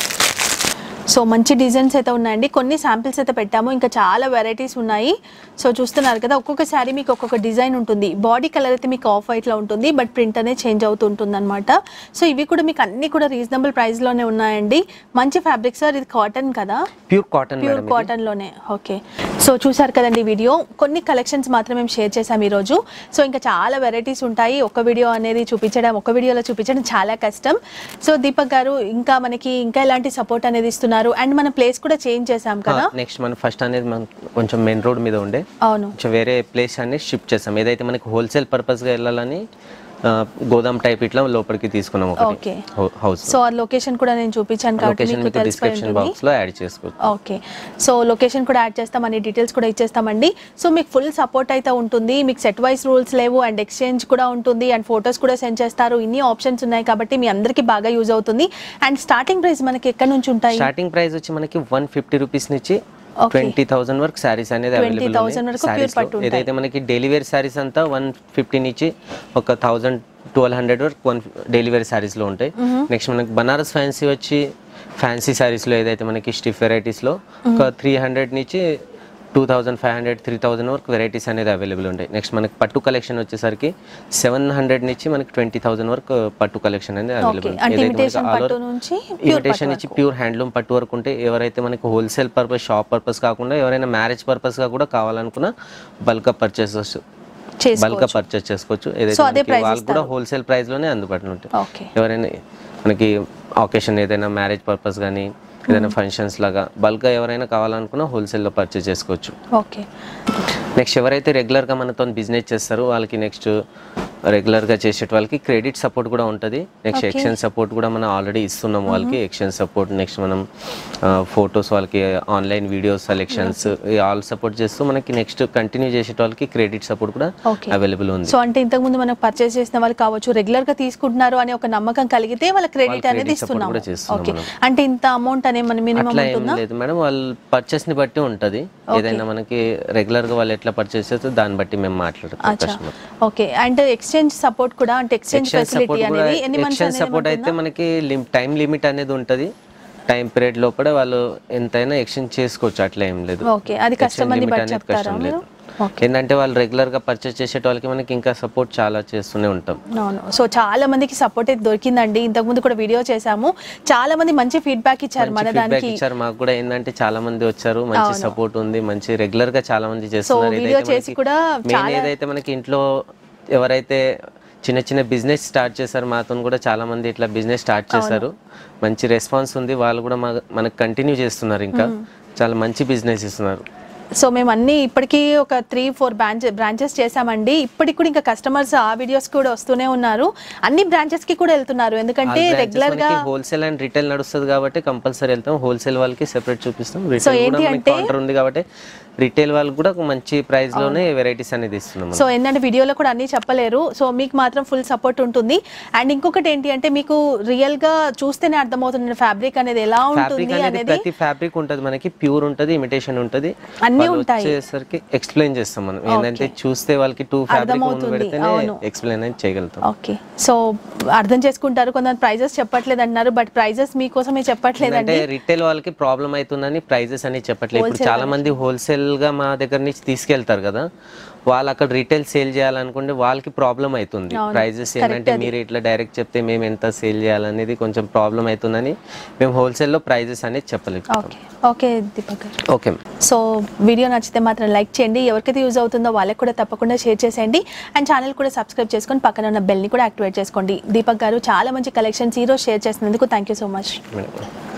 సో మంచి డిజైన్స్ అయితే ఉన్నాయండి కొన్ని శాంపిల్స్ అయితే పెట్టాము ఇంకా చాలా వెరైటీస్ ఉన్నాయి సో చూస్తున్నారు కదా ఒక్కొక్క శారీ మీకు ఒక్కొక్క డిజైన్ ఉంటుంది బాడీ కలర్ అయితే మీకు ఆఫ్ వైట్లో ఉంటుంది బట్ ప్రింట్ అనేది చేంజ్ అవుతూ ఉంటుంది అనమాట సో ఇవి కూడా మీకు అన్ని కూడా రీజనబుల్ ప్రైస్లోనే ఉన్నాయండి మంచి ఫ్యాబ్రిక్ సార్ ఇది కాటన్ కదా pure cotton pure madam cotton లోనే ఓకే సో చూసారు కదండి వీడియో కొన్ని కలెక్షన్స్ మాత్రమే మేము షేర్ చేసాం ఈరోజు సో ఇంకా చాలా వెరైటీస్ ఉంటాయి ఒక వీడియో అనేది చూపించడం ఒక వీడియోలో చూపించడం చాలా కష్టం సో దీపక్ గారు ఇంకా మనకి ఇంకా ఎలాంటి సపోర్ట్ అనేది ఇస్తున్నారు అండ్ మన ప్లేస్ కూడా చేంజ్ చేసాం కదా నెక్స్ట్ మనం ఫస్ట్ అనేది మనం కొంచెం మెయిన్ రోడ్ మీద ఉండే అవును కొంచెం వేరే ప్లేస్ అనేది షిఫ్ట్ చేస్తాం ఏదైతే మనకి హోల్సేల్ పర్పస్గా వెళ్ళాలని ఆ, గోదాం టైప్ ఇట్లా లోపలికి తీసుకున్నాం ఒకటి Okay. హౌస్ సో ఆ లొకేషన్ కూడా నేను చూపించాను కాబట్టి లొకేషన్ మీకు మీకు తెలిసిపోయి డిస్క్రిప్షన్ ఉంటుంది బాక్స్ లో యాడ్ చేసుకోవచ్చు ఓకే సో లొకేషన్ కూడా యాడ్ చేస్తాం అన్ని డీటెయిల్స్ కూడా ఇచ్చేస్తామండి సో మీకు ఫుల్ సపోర్ట్ అయితే ఉంటుంది మీకు సెట్ వైస్ రూల్స్ లేవు అండ్ ఎక్స్చేంజ్ కూడా ఉంటుంది అండ్ ఫొటోస్ కూడా సెండ్ చేస్తారు ఇన్ని ఆప్షన్స్ ఉన్నాయి కాబట్టి మీ అందరికీ బాగా యూజ్ అవుతుంది అండ్ స్టార్టింగ్ ప్రైస్ మనకి ఎక్కడి నుంచి ఉంటాయి స్టార్టింగ్ ప్రైస్ వచ్చి మనకి వన్ ఫిఫ్టీ రూపీస్ నుంచి Okay. ట్వంటీ థౌసండ్ వరకు శారీస్ అనేది 20,000 అవైలబుల్ వరకు pure పట్టు ఉంటాయి. ఏదైతే మనకి డైలీ వేర్ శారీస్ అంతా వన్ ఫిఫ్టీ నుంచి ఒక థౌసండ్ ట్వెల్వ్ హండ్రెడ్ వరకు వన్ డైలీ వేర్ శారీస్లో ఉంటాయి నెక్స్ట్ మనకి బనారస్ ఫ్యాన్సీ వచ్చి ఫ్యాన్సీ శారీస్లో ఏదైతే మనకి స్టిఫ్ వెరైటీస్లో ఒక త్రీ హండ్రెడ్ నుంచి two thousand five hundred three thousand వరకు వెరైటీస్ అనేది అవైలబుల్ ఉంటాయి నెక్స్ట్ మనకి పట్టు కలెక్షన్ వచ్చేసరికి సెవెన్ హండ్రెడ్ నుంచి మనకి ట్వంటీ థౌసండ్ వరకు పట్టు కలెక్షన్ అనేది అవైలబుల్ Okay. అంటే imitation పట్టు నుంచి pure ఇమిటేషన్ పట్టు ఇచ్చి ప్యూర్ హ్యాండ్లూమ్ పట్టు వరకు ఉంటే ఎవరైతే మనకి హోల్సేల్ పర్పస్ షాప్ పర్పస్ కాకుండా ఎవరైనా మ్యారేజ్ పర్పస్గా కూడా కావాలనుకున్నా బల్క్ పర్చేస్ బల్క్ చేసుకోవచ్చు పర్చేస్ చేసుకోవచ్చు ఏదైతే So, అదే మనకి price వాళ్ళు కూడా ఇస్తారు. హోల్సేల్ ప్రైస్లోనే అందుబాటులో ఉంటాయి ఓకే ఎవరైనా మనకి ఆకేషన్ ఏదైనా మ్యారేజ్ పర్పస్ కానీ ఏదైనా ఫంక్షన్స్ లాగా బల్క్గా ఎవరైనా కావాలనుకున్నా హోల్సేల్లో పర్చేస్ చేసుకోవచ్చు ఓకే నెక్స్ట్ ఎవరైతే రెగ్యులర్గా మనతో బిజినెస్ చేస్తారో వాళ్ళకి నెక్స్ట్ రెగ్యులర్గా చేసే వాళ్ళకి క్రెడిట్ సపోర్ట్ కూడా ఉంటుంది నెక్స్ట్ Okay. ఎక్స్చేంజ్ సపోర్ట్ కూడా మనం ఆల్రెడీ ఇస్తున్నాం వాళ్ళకి ఎక్స్చేంజ్ సపోర్ట్ నెక్స్ట్ మనం ఫొటోస్ వాళ్ళకి online videos selections all support చేస్తూ మనకి నెక్స్ట్ కంటిన్యూ చేసే వాళ్ళకి క్రెడిట్ సపోర్ట్ కూడా Okay. అవైలబుల్ ఉంది సో అంటే ఇంతకు ముందు మనం పర్చేస్ చేసిన వాళ్ళు కావచ్చు రెగ్యులర్ గా తీసుకుంటున్నారు అనే ఒక నమ్మకం కలిగితే వాళ్ళ క్రెడిట్ వాళ్ళ అనేది credit support ఇస్తున్నాము కూడా చేస్తున్నాం ఓకే మనం. అంటే ఇంత అమౌంట్ అనే మన మినిమం అట్లా ఏం ఉంటుందా లేదు మేడం వాళ్ళు పర్చేస్ ని బట్టి ఉంటది ఏదైనా మనకి రెగ్యులర్ గా వాళ్ళు ఎట్లా పర్చేస్ చేస్తే దాన్ని బట్టి మేము మాట్లాడతాం అచ్చా customer okay and exchange support కూడా అంటే ఎక్స్చేంజ్ ఎక్స్చేంజ్ ఫెసిలిటీ సపోర్ట్ కూడా అనేది ఎన్ని మంత్స్ ఎక్స్చేంజ్ సపోర్ట్ అయితే మనకి టైం లిమిట్ అనేది ఉంటది టైం పీరియడ్ లోపల వాళ్ళు ఎంతైనా ఎక్స్చేంజ్ చేసుకోవచ్చు అట్లా ఏం లేదు ఓకే అది Exchange కస్టమర్ ని limit బట్టి అనేది చెప్తారా కష్టం మీరు లేదు ఏంటంటే వాళ్ళు రెగ్యులర్ గా పర్చేస్ చేసే వాళ్ళకి మనకి ఇంకా సపోర్ట్ చాలా చేస్తూనే ఉంటాం అవును సో చాలా మందికి సపోర్ట్ అయితే దొరికిందండి ఇంతకు ముందు కూడా వీడియో చేసాము చాలా మంది మంచి ఫీడ్బ్యాక్ ఇచ్చారు మన ఫీడ్బ్యాక్ దానికి ఇచ్చారు మాకు కూడా ఏంటంటే చాలా మంది వచ్చారు మంచి అవును. సపోర్ట్ ఉంది మంచి రెగ్యులర్ గా చాలా మంది చేస్తున్నారు video ఏదైతే చేసి మనకి కూడా main చాలా- ఏదైతే మనకి ఇంట్లో ఎవరైతే చిన్న చిన్న బిజినెస్ స్టార్ట్ చేశారు మాతో కూడా చాలా మంది ఇట్లా బిజినెస్ స్టార్ట్ చేశారు మంచి రెస్పాన్స్ ఉంది వాళ్ళు కూడా మా- మనకు కంటిన్యూ చేస్తున్నారు ఇంకా చాలా మంచి బిజినెస్ ఇస్తున్నారు సో మేము అన్ని ఇప్పటికీ ఒక త్రీ ఫోర్ బ్రాంచ్ బ్రాంచెస్ చేసామండి ఇప్పటికి కూడా ఇంకా కస్టమర్స్ ఆ వీడియోస్ కూడా వస్తూనే ఉన్నారు అన్ని బ్రాంచెస్ కి కూడా వెళ్తున్నారు ఎందుకంటే రెగ్యులర్ గా హోల్సేల్ అండ్ రిటైల్ నడుస్తుంది కాబట్టి కంపల్సరీ వెళ్తాం హోల్సేల్ వాళ్ళకి సెపరేట్ చూపిస్తాం So, రిటైల్ ఏంటి కూడా మనకి అంటే- కౌంటర్ ఉంది కాబట్టి రిటైల్ వాళ్ళకి కూడా ఒక మంచి ప్రైస్ లోనే వెరైటీస్ అనేది ఇస్తున్నాం మనం. సో ఏంటంటే వీడియోలో కూడా అన్ని చెప్పలేరు సో మీకు మాత్రం ఫుల్ సపోర్ట్ ఉంటుంది అండ్ ఇంకొకటి ఏంటి అంటే మీకు రియల్ గా చూస్తేనే అర్థమవుతుంది ఫ్యాబ్రిక్ అనేది ఎలా ఫ్యాబ్రిక్ ఉంటుంది అనేది అనేది ప్రతి ఫ్యాబ్రిక్ ఉంటది మనకి ప్యూర్ ఉంటది ఇమిటేషన్ ఉంటది అన్నీ వాళ్ళు ఉంటాయి. వచ్చేసరికి ఎక్స్ప్లెయిన్ చేస్తాం మనం ఏంటంటే చూస్తే వాళ్ళకి టూ ఫ్యాబ్రిక్ అర్థమవుతుంది, పెడితేనే అవును. ఎక్స్ప్లెయిన్ అనేది చేయగలుగుతాం ఓకే సో అర్థం చేసుకుంటారు కొంతమంది ప్రైజెస్ చెప్పట్లేదు అంటున్నారు బట్ ప్రైజెస్ మీకోసమే అంటే చెప్పట్లేదండి రిటైల్ వాళ్ళకి ప్రాబ్లం అవుతుందని ప్రైజెస్ అని చెప్పట్లేదు ఇప్పుడు Wholesale చాలా మంది హోల్సేల్ గా మా దగ్గర నుంచి తీసుకెళ్తారు కదా వాళ్ళు అక్కడ రిటైల్ సేల్ చేయాలనుకుంటే వాళ్ళకి ప్రాబ్లం అవుతుంది అవును. ప్రైజెస్ ఏంటంటే మీరు ఇట్లా డైరెక్ట్ చెప్తే మేము ఎంత సేల్ చేయాలనేది కొంచెం ప్రాబ్లం అవుతుందని మేము wholesale లో ప్రైజెస్ అనేది చెప్పలేదు ఓకే ఓకే దీపక్ గారు ఓకే సో వీడియో నచ్చితే మాత్రం లైక్ చేయండి ఎవరికైతే యూజ్ అవుతుందో వాళ్ళకి కూడా తప్పకుండా షేర్ చేసేయండి అండ్ ఛానల్ కూడా సబ్స్క్రైబ్ చేసుకొని పక్కన ఉన్న బెల్ని కూడా యాక్టివేట్ చేసుకోండి దీపక్ గారు చాలా మంచి కలెక్షన్స్ ఈరోజు షేర్ చేసినందుకు thank you so much madam